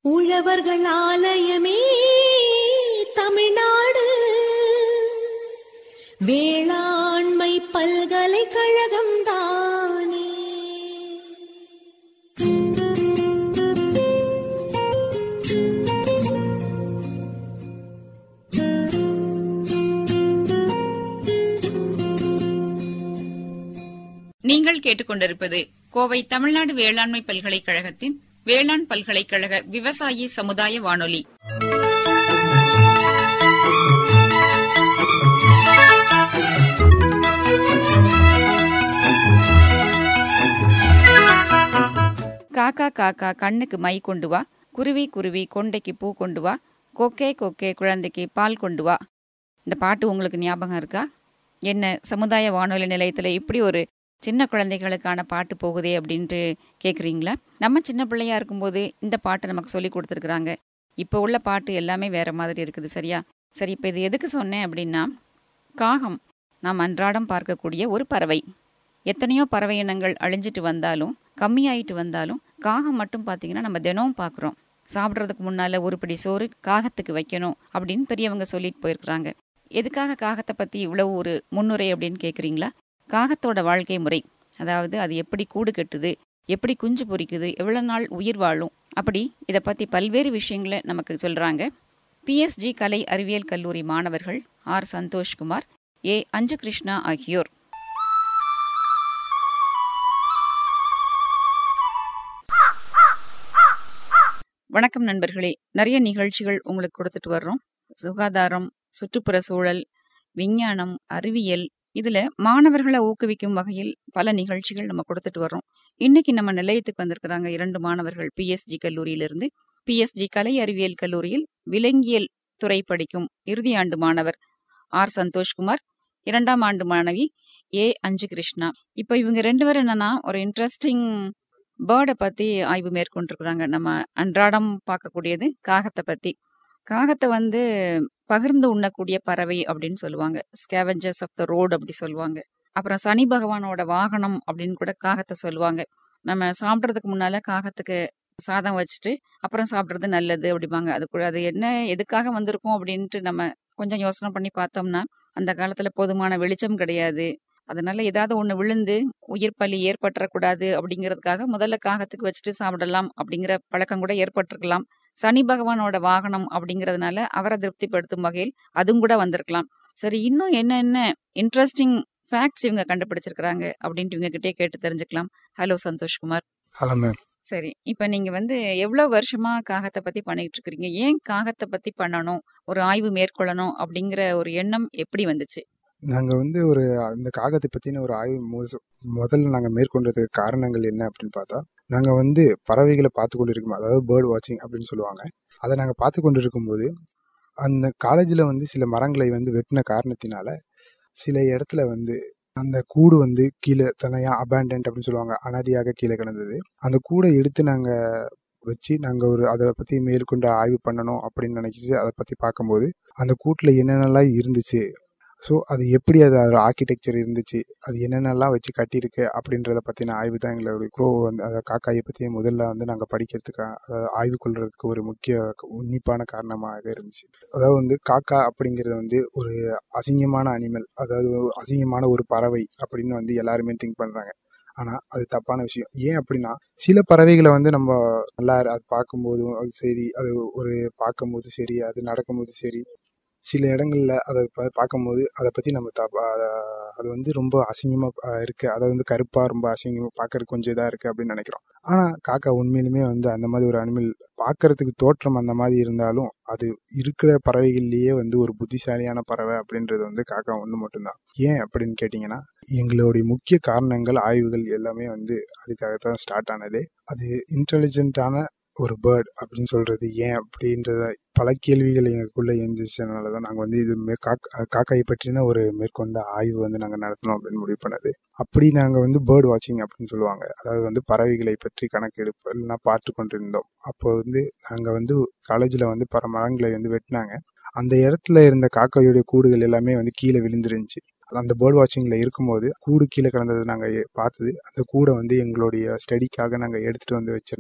உழவர்கள் ஆலயமே தமிழ்நாடு வேளாண்மை பல்கலைக்கழகம் தானே நீங்கள் கேட்டுக்கொண்டிருப்பது கோவை தமிழ்நாடு வேளாண்மை பல்கலைக்கழகத்தின் வேளாண் பல்கலைக்கழக விவசாயி சமுதாய வானொலி காக்கா காக்கா கண்ணுக்கு மை கொண்டு வா குருவி குருவி கொண்டைக்கு பூ கொண்டு வா கொக்கே கொக்கே குழந்தைக்கு பால் கொண்டு வா இந்த பாட்டு உங்களுக்கு ஞாபகம் இருக்கா என்ன சமுதாய வானொலி நிலையத்தில் இப்படி ஒரு சின்ன குழந்தைகளுக்கான பாட்டு போகுதே அப்படின்ட்டு கேட்குறீங்களா நம்ம சின்ன பிள்ளையா இருக்கும்போது இந்த பாட்டை நமக்கு சொல்லி கொடுத்துருக்குறாங்க இப்போ உள்ள பாட்டு எல்லாமே வேற மாதிரி இருக்குது சரியா சரி இப்போ இது எதுக்கு சொன்னேன் அப்படின்னா காகம் நாம் அன்றாடம் பார்க்கக்கூடிய ஒரு பறவை எத்தனையோ பறவை இனங்கள் அழிஞ்சிட்டு வந்தாலும் கம்மியாயிட்டு வந்தாலும் காகம் மட்டும் பார்த்தீங்கன்னா நம்ம தினமும் பார்க்குறோம் சாப்பிட்றதுக்கு முன்னால் ஒரு பிடி சோறு காகத்துக்கு வைக்கணும் அப்படின்னு பெரியவங்க சொல்லிட்டு போயிருக்கிறாங்க எதுக்காக காகத்தை பற்றி இவ்வளவு ஒரு முன்னுரை அப்படின்னு கேட்குறீங்களா காகத்தோட வாழ்க்கை முறை அதாவது அது எப்படி கூடு கட்டுது எப்படி குஞ்சு பொரிக்குது எவ்வளோ நாள் உயிர் வாழும் அப்படி இதை பற்றி பல்வேறு விஷயங்களை நமக்கு சொல்கிறாங்க பிஎஸ்ஜி கலை அறிவியல் கல்லூரி மாணவர்கள் ஆர் சந்தோஷ்குமார் ஏ அஞ்சு கிருஷ்ணா ஆகியோர் வணக்கம் நண்பர்களே நிறைய நிகழ்ச்சிகள் உங்களுக்கு கொடுத்துட்டு வர்றோம் சுகாதாரம் சுற்றுப்புற சூழல் விஞ்ஞானம் அறிவியல் இதுல மாணவர்களை ஊக்குவிக்கும் வகையில் பல நிகழ்ச்சிகள் நம்ம கொடுத்துட்டு வர்றோம் இன்னைக்கு நம்ம நிலையத்துக்கு வந்திருக்கிறாங்க இரண்டு மாணவர்கள் பிஎஸ்ஜி கல்லூரியிலிருந்து பிஎஸ்ஜி கலை அறிவியல் கல்லூரியில் விலங்கியல் துறை படிக்கும் இறுதி ஆண்டு மாணவர் ஆர் சந்தோஷ்குமார் இரண்டாம் ஆண்டு மாணவி ஏ அஞ்சு கிருஷ்ணா இப்போ இவங்க ரெண்டு பேரும் என்னன்னா ஒரு இன்ட்ரெஸ்டிங் பேர்டை பத்தி ஆய்வு மேற்கொண்டிருக்கிறாங்க நம்ம அன்றாடம் பார்க்கக்கூடியது காகத்தை பத்தி காகத்தை வந்து பகிர்ந்து உண்ணக்கூடிய பறவை அப்படின்னு சொல்லுவாங்க ஸ்கேவஞ்சர்ஸ் ஆஃப் த ரோடு அப்படி சொல்லுவாங்க அப்புறம் சனி பகவானோட வாகனம் அப்படின்னு கூட காகத்தை சொல்லுவாங்க நம்ம சாப்பிட்றதுக்கு முன்னால காகத்துக்கு சாதம் வச்சுட்டு அப்புறம் சாப்பிட்றது நல்லது அப்படிம்பாங்க அது கூட அது என்ன எதுக்காக வந்திருக்கும் அப்படின்ட்டு நம்ம கொஞ்சம் யோசனை பண்ணி பார்த்தோம்னா அந்த காலத்துல போதுமான வெளிச்சம் கிடையாது அதனால ஏதாவது ஒண்ணு விழுந்து உயிர் பலி ஏற்பட்டுறக்கூடாது அப்படிங்கிறதுக்காக முதல்ல காகத்துக்கு வச்சுட்டு சாப்பிடலாம் அப்படிங்கிற பழக்கம் கூட ஏற்பட்டிருக்கலாம் சனி பகவானோட வாகனம் அப்படிங்கறதுனால அவரை திருப்திப்படுத்தும் வகையில் அதுவும் கூட வந்திருக்கலாம் சரி இன்னும் என்னென்ன இன்ட்ரெஸ்டிங் ஃபேக்ட்ஸ் இவங்க கண்டுபிடிச்சிருக்கிறாங்க அப்படின்ட்டு இவங்க கிட்டே கேட்டு தெரிஞ்சுக்கலாம் ஹலோ சந்தோஷ்குமார் ஹலோ மேம் சரி இப்போ நீங்க வந்து எவ்வளவு வருஷமா காகத்தை பத்தி பண்ணிட்டு இருக்கிறீங்க ஏன் காகத்தை பத்தி பண்ணணும் ஒரு ஆய்வு மேற்கொள்ளணும் அப்படிங்கிற ஒரு எண்ணம் எப்படி வந்துச்சு நாங்கள் வந்து ஒரு அந்த காகத்தை பற்றின ஒரு ஆய்வு மு- முதல்ல நாங்கள் மேற்கொண்டதுக்கு காரணங்கள் என்ன அப்படின்னு பார்த்தா நாங்கள் வந்து பறவைகளை பார்த்து கொண்டு இருக்கும் அதாவது பேர்ட் வாட்சிங் அப்படின்னு சொல்லுவாங்க அதை நாங்கள் பார்த்து கொண்டு இருக்கும்போது அந்த காலேஜில் வந்து சில மரங்களை வந்து வெட்டின காரணத்தினால சில இடத்துல வந்து அந்த கூடு வந்து கீழே தனியாக அபேண்டன்ட் அப்படின்னு சொல்லுவாங்க அனாதியாக கீழே கிடந்தது அந்த கூடை எடுத்து நாங்கள் வச்சு நாங்கள் ஒரு அதை பற்றி மேற்கொண்டு ஆய்வு பண்ணணும் அப்படின்னு நினைக்கிச்சு அதை பற்றி பார்க்கும்போது அந்த கூட்டில் என்னென்னலாம் இருந்துச்சு ஸோ அது எப்படி அது அதோட ஆர்கிடெக்சர் இருந்துச்சு அது என்னென்னலாம் வச்சு கட்டியிருக்கு அப்படின்றத பற்றின ஆய்வு தான் எங்களுடைய க்ரோ வந்து அதை காக்காயை பற்றி முதல்ல வந்து நாங்கள் படிக்கிறதுக்கு அதாவது ஆய்வு கொள்றதுக்கு ஒரு முக்கிய உன்னிப்பான காரணமாக இருந்துச்சு அதாவது வந்து காக்கா அப்படிங்கிறது வந்து ஒரு அசிங்கமான அனிமல் அதாவது ஒரு அசிங்கமான ஒரு பறவை அப்படின்னு வந்து எல்லாருமே திங்க் பண்ணுறாங்க ஆனால் அது தப்பான விஷயம் ஏன் அப்படின்னா சில பறவைகளை வந்து நம்ம நல்லா அது பார்க்கும்போதும் அது சரி அது ஒரு பார்க்கும்போது சரி அது நடக்கும்போது சரி சில இடங்கள்ல அதை பா- பார்க்கும்போது அதை பற்றி நம்ம தப்பா அத- அது வந்து ரொம்ப அசிங்கமாக இருக்குது அதை வந்து கருப்பாக ரொம்ப அசிங்கமாக பார்க்கறதுக்கு கொஞ்சம் இதாக இருக்குது அப்படின்னு நினைக்கிறோம் ஆனால் காக்கா உண்மையிலுமே வந்து அந்த மாதிரி ஒரு அனிமல் பார்க்கறதுக்கு தோற்றம் அந்த மாதிரி இருந்தாலும் அது இருக்கிற பறவைகள்லேயே வந்து ஒரு புத்திசாலியான பறவை அப்படின்றது வந்து காக்கா ஒன்று மட்டும்தான் ஏன் அப்படின்னு கேட்டிங்கன்னா எங்களுடைய முக்கிய காரணங்கள் ஆய்வுகள் எல்லாமே வந்து அதுக்காகத்தான் ஸ்டார்ட் ஆனதே அது இன்டெலிஜென்ட்டான ஒரு பேர்ட் அப்படின்னு சொல்றது ஏன் அப்படின்றத பல கேள்விகள் எங்களுக்குள்ள இருந்துச்சனால தான் நாங்கள் வந்து இது மே காக் காக்காயை பற்றின ஒரு மேற்கொண்ட ஆய்வு வந்து நாங்கள் நடத்தணும் அப்படின்னு முடிவு பண்ணது அப்படி நாங்கள் வந்து பேர்ட் வாட்சிங் அப்படின்னு சொல்லுவாங்க அதாவது வந்து பறவைகளை பற்றி கணக்கெடுப்பு இல்லைன்னா பார்த்து கொண்டிருந்தோம் அப்போ வந்து நாங்கள் வந்து காலேஜில் வந்து பல மரங்களை வந்து வெட்டினாங்க அந்த இடத்துல இருந்த காக்காயோடைய கூடுகள் எல்லாமே வந்து கீழே விழுந்துருந்துச்சு அந்த பேர்ட் வாட்சிங்கில் இருக்கும்போது கூடு கீழே கிடந்தது நாங்கள் பார்த்தது அந்த கூடை வந்து எங்களுடைய ஸ்டடிக்காக நாங்கள் எடுத்துகிட்டு வந்து வச்சுருந்தோம்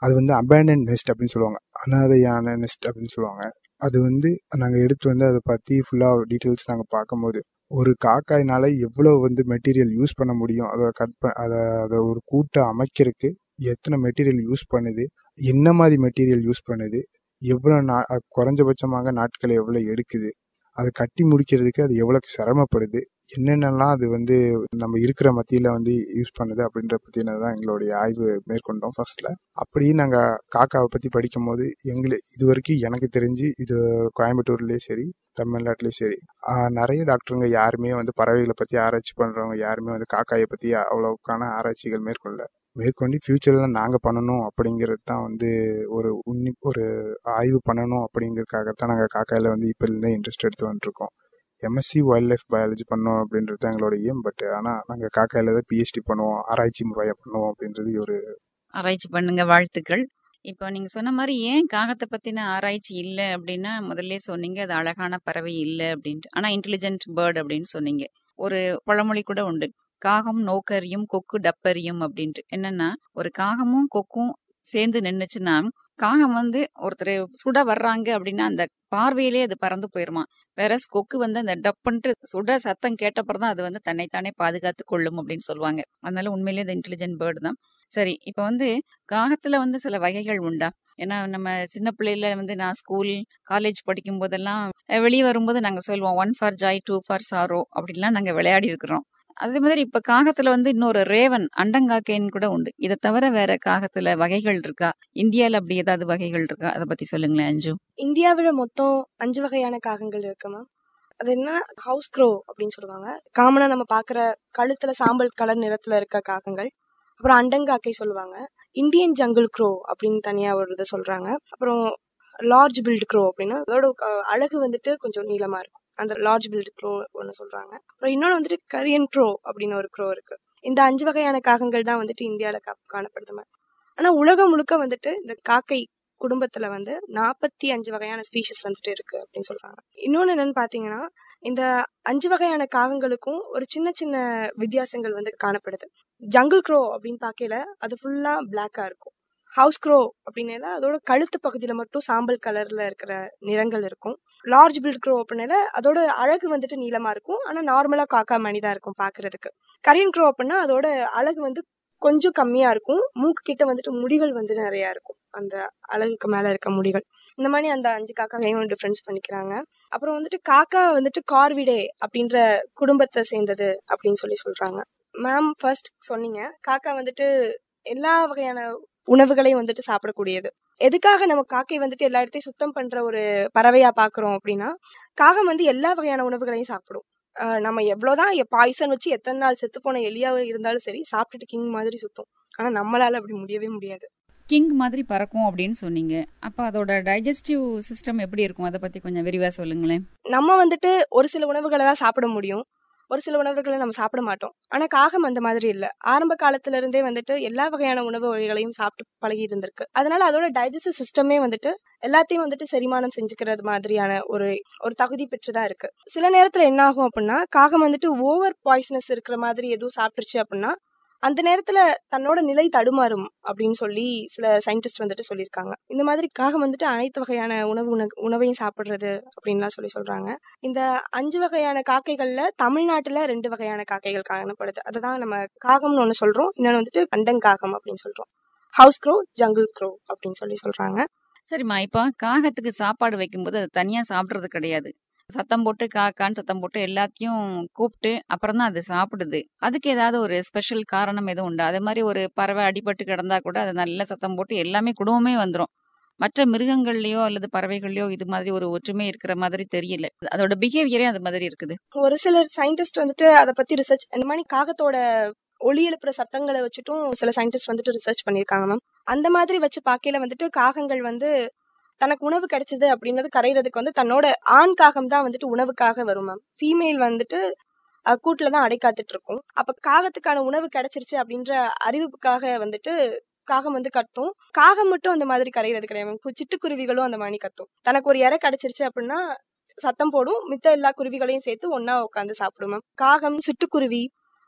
அது வந்து அபேண்டன் நெஸ்ட் அப்படின்னு சொல்லுவாங்க அனாதையான நெஸ்ட் அப்படின்னு சொல்லுவாங்க அது வந்து நாங்கள் எடுத்து வந்து அதை பற்றி ஃபுல்லாக டீட்டெயில்ஸ் நாங்கள் பார்க்கும்போது ஒரு காக்காயினால எவ்வளோ வந்து மெட்டீரியல் யூஸ் பண்ண முடியும் அதை கட் ப அதை அதை ஒரு கூட்டை அமைக்கிறதுக்கு எத்தனை மெட்டீரியல் யூஸ் பண்ணுது என்ன மாதிரி மெட்டீரியல் யூஸ் பண்ணுது எவ்வளோ நா அது குறைஞ்சபட்சமாக நாட்களை எவ்வளோ எடுக்குது அதை கட்டி முடிக்கிறதுக்கு அது எவ்வளோ சிரமப்படுது என்னென்னலாம் அது வந்து நம்ம இருக்கிற மத்தியில் வந்து யூஸ் பண்ணுது அப்படின்ற பற்றினது தான் எங்களுடைய ஆய்வு மேற்கொண்டோம் ஃபர்ஸ்ட்ல அப்படியே நாங்கள் காக்காவை பற்றி படிக்கும் போது எங்களை இது வரைக்கும் எனக்கு தெரிஞ்சு இது கோயம்புத்தூர்லேயே சரி தமிழ்நாட்டிலேயும் சரி ஆஹ் நிறைய டாக்டருங்க யாருமே வந்து பறவைகளை பற்றி ஆராய்ச்சி பண்ணுறவங்க யாருமே வந்து காக்காயை பற்றி அவ்வளோக்கான ஆராய்ச்சிகள் மேற்கொள்ள மேற்கொண்டு ஃப்யூச்சரில் நாங்கள் பண்ணணும் அப்படிங்கிறது தான் வந்து ஒரு உன்னி ஒரு ஆய்வு பண்ணணும் அப்படிங்கிறதுக்காகத்தான் நாங்கள் காக்காயில் வந்து இப்போலேருந்தே இன்ட்ரெஸ்ட் எடுத்து வந்துருக்கோம் எம்எஸ்சி வைல்ட் லைஃப் பயாலஜி பண்ணோம் அப்படின்றது தான் எங்களோட எய்ம் பட் ஆனால் நாங்கள் காக்காயில் தான் பிஹெச்டி பண்ணுவோம் ஆராய்ச்சி முறையை பண்ணுவோம் அப்படின்றது ஒரு ஆராய்ச்சி பண்ணுங்க வாழ்த்துக்கள் இப்போ நீங்க சொன்ன மாதிரி ஏன் காகத்தை பத்தின ஆராய்ச்சி இல்லை அப்படின்னா முதல்ல சொன்னீங்க அது அழகான பறவை இல்லை அப்படின்ட்டு ஆனா இன்டெலிஜென்ட் பேர்ட் அப்படின்னு சொன்னீங்க ஒரு பழமொழி கூட உண்டு காகம் நோக்கரியும் கொக்கு டப்பரியும் அப்படின்ட்டு என்னன்னா ஒரு காகமும் கொக்கும் சேர்ந்து நின்னுச்சுன்னா காகம் வந்து ஒருத்தர் சுட வர்றாங்க அப்படின்னா அந்த பார்வையிலே அது பறந்து போயிருமா வேற கொக்கு வந்து அந்த டப்புன்ட்டு சுட சத்தம் கேட்டப்பறம் தான் அது வந்து தன்னைத்தானே பாதுகாத்து கொள்ளும் அப்படின்னு சொல்லுவாங்க அதனால உண்மையிலேயே அது இன்டெலிஜென்ட் பேர்டு தான் சரி இப்போ வந்து காகத்துல வந்து சில வகைகள் உண்டா ஏன்னா நம்ம சின்ன பிள்ளையில வந்து நான் ஸ்கூல் காலேஜ் படிக்கும் போதெல்லாம் அஹ், வெளியே வரும்போது நாங்க சொல்லுவோம் one for joy two for sorrow அப்படின்லாம் நாங்க விளையாடி இருக்கிறோம் அதே மாதிரி இப்ப காகத்துல வந்து இன்னொரு ரேவன் அண்டங்காக்கைன்னு கூட உண்டு இதை தவிர வேற காகத்துல வகைகள் இருக்கா இந்தியால அப்படி ஏதாவது வகைகள் இருக்கா அதை பத்தி சொல்லுங்களேன் அஞ்சு இந்தியாவில மொத்தம் அஞ்சு வகையான காகங்கள் இருக்கு மேம் அது என்னன்னா ஹவுஸ் க்ரோ அப்படின்னு சொல்லுவாங்க காமனா நம்ம பாக்குற கழுத்துல சாம்பல் கலர் நிறத்துல இருக்க காகங்கள் அப்புறம் அண்டங்காக்கை சொல்லுவாங்க இந்தியன் ஜங்கிள் க்ரோ அப்படின்னு தனியா ஒரு இதை சொல்றாங்க அப்புறம் லார்ஜ் பில்ட் க்ரோ அப்படின்னா அதோட அஹ், அழகு வந்துட்டு கொஞ்சம் நீளமா இருக்கும் அந்த லார்ஜ் பில்ட் க்ரோ ஒன்று சொல்றாங்க அப்புறம் இன்னொன்று வந்துட்டு கரியன் க்ரோ அப்படின்னு ஒரு க்ரோ இருக்கு இந்த அஞ்சு வகையான காகங்கள் தான் வந்துட்டு இந்தியாவில கா காணப்படுது மேம் ஆனா உலகம் முழுக்க வந்துட்டு இந்த காக்கை குடும்பத்துல வந்து நாற்பத்தி அஞ்சு வகையான ஸ்பீஷிஸ் வந்துட்டு இருக்கு அப்படின்னு சொல்றாங்க இன்னொன்னு என்னன்னு பாத்தீங்கன்னா இந்த அஞ்சு வகையான காகங்களுக்கும் ஒரு சின்ன சின்ன வித்தியாசங்கள் வந்து காணப்படுது ஜங்கிள் க்ரோ அப்படின்னு பார்க்கல அது ஃபுல்லா பிளாக்கா இருக்கும் ஹவுஸ் க்ரோ அப்படின்னால அதோட கழுத்து பகுதியில மட்டும் சாம்பல் கலர்ல இருக்கிற நிறங்கள் இருக்கும் லார்ஜ் பில்ட் க்ரோ அப்படின்னால அதோட அழகு வந்துட்டு நீளமா இருக்கும் ஆனா நார்மலா காக்கா மணிதா இருக்கும் பாக்குறதுக்கு கரியன் க்ரோ அப்படின்னா அதோட அழகு வந்து கொஞ்சம் கம்மியா இருக்கும் மூக்கு கிட்ட வந்துட்டு முடிகள் வந்து நிறைய இருக்கும் அந்த அழகுக்கு மேல இருக்க முடிகள் இந்த மாதிரி அந்த அஞ்சு காக்காவையும் டிஃபரன்ஸ் பண்ணிக்கிறாங்க அப்புறம் வந்துட்டு காக்கா வந்துட்டு கார்விடே அப்படின்ற குடும்பத்தை சேர்ந்தது அப்படின்னு சொல்லி சொல்றாங்க மேம் ஃபர்ஸ்ட் சொன்னீங்க காக்கா வந்துட்டு எல்லா வகையான உணவுகளையும் வந்துட்டு சாப்பிடக்கூடியது எதுக்காக நம்ம காக்கை வந்துட்டு எல்லா இடத்தையும் சுத்தம் பண்ற ஒரு பறவையா பாக்குறோம் அப்படின்னா காகம் வந்து எல்லா வகையான உணவுகளையும் சாப்பிடும் ஆஹ் நம்ம எவ்வளவுதான் பாய்சன் வச்சு எத்தனை நாள் செத்து போன எலியாவே இருந்தாலும் சரி சாப்பிட்டுட்டு கிங் மாதிரி சுத்தும் ஆனா நம்மளால அப்படி முடியவே முடியாது கிங் மாதிரி பறக்கும் அப்படின்னு சொன்னீங்க அப்ப அதோட டைஜஸ்டிவ் சிஸ்டம் எப்படி இருக்கும் அதை பத்தி கொஞ்சம் விரிவா சொல்லுங்களேன் நம்ம வந்துட்டு ஒரு சில உணவுகளை தான் சாப்பிட முடியும் ஒரு சில உணவுகளை நம்ம சாப்பிட மாட்டோம் ஆனா காகம் அந்த மாதிரி இல்ல ஆரம்ப காலத்துல இருந்தே வந்துட்டு எல்லா வகையான உணவு வகைகளையும் சாப்பிட்டு பழகி இருந்திருக்கு அதனால அதோட டைஜஸ்டிவ் சிஸ்டமே வந்துட்டு எல்லாத்தையும் வந்துட்டு செரிமானம் செஞ்சுக்கிறது மாதிரியான ஒரு ஒரு தகுதி பெற்றுதான் இருக்கு சில நேரத்துல என்ன ஆகும் அப்படின்னா காகம் வந்துட்டு ஓவர் பாய்சனஸ் இருக்கிற மாதிரி எதுவும் சாப்பிட்டுருச்சு அப்படின்னா அந்த நேரத்துல தன்னோட நிலை தடுமாறும் அப்படின்னு சொல்லி சில சயின்டிஸ்ட் வந்துட்டு சொல்லியிருக்காங்க இந்த மாதிரி காகம் வந்துட்டு அனைத்து வகையான உணவு உண- உணவையும் சாப்பிடுறது அப்படின்லாம் சொல்லி சொல்றாங்க இந்த அஞ்சு வகையான காக்கைகள்ல தமிழ்நாட்டுல ரெண்டு வகையான காக்கைகள் காணப்படுது அதுதான் நம்ம காகம்னு ஒண்ணு சொல்றோம் இன்னொன்னு வந்துட்டு கண்டங்காகம் அப்படின்னு சொல்றோம் ஹவுஸ் க்ரோ ஜங்கிள் க்ரோ அப்படின்னு சொல்லி சொல்றாங்க சரிம்மா இப்போ காகத்துக்கு சாப்பாடு வைக்கும்போது அது தனியா சாப்பிடுறது கிடையாது சத்தம் போட்டு காக்கான்னு சத்தம் போட்டு எல்லாத்தையும் கூப்பிட்டு அப்புறம் தான் அது சாப்பிடுது அதுக்கு ஏதாவது ஒரு ஸ்பெஷல் காரணம் எதுவும் உண்டா அதே மாதிரி ஒரு பறவை அடிபட்டு கிடந்தா கூட அது நல்ல சத்தம் போட்டு எல்லாமே குடும்பமே வந்துடும் மற்ற மிருகங்கள்லயோ அல்லது பறவைகள்லயோ இது மாதிரி ஒரு ஒற்றுமை இருக்கிற மாதிரி தெரியல அதோட பிஹேவியரே அது மாதிரி இருக்குது ஒரு சில சயின்டிஸ்ட் வந்துட்டு அதை பத்தி ரிசர்ச் இந்த மாதிரி காகத்தோட ஒளி எழுப்புற சத்தங்களை வச்சுட்டும் சில சயின்டிஸ்ட் வந்துட்டு ரிசர்ச் பண்ணியிருக்காங்க மேம் அந்த மாதிரி வச்சு பார்க்கையில வந்துட்டு காகங்கள் வந்து தனக்கு உணவு கிடைச்சது அப்படின்றது கரையிறதுக்கு வந்து தன்னோட ஆண் காகம் தான் வந்துட்டு உணவுக்காக வரும் மேம் ஃபீமேல் வந்துட்டு அஹ், கூட்டுல தான் அடைக்காத்துட்டு இருக்கும் அப்ப காகத்துக்கான உணவு கிடைச்சிருச்சு அப்படின்ற அறிவிப்புக்காக வந்துட்டு காகம் வந்து கத்தும் காகம் மட்டும் அந்த மாதிரி கரையிறது கிடையாது ma'am. கு- சிட்டுக்குருவிகளும் அந்த மாதிரி கத்தும் தனக்கு ஒரு இறை கிடைச்சிருச்சு அப்படின்னா சத்தம் போடும் மித்த எல்லா குருவிகளையும் சேர்த்து ஒண்ணா உட்காந்து சாப்பிடும் மேம் காகம் சிட்டுக்குருவி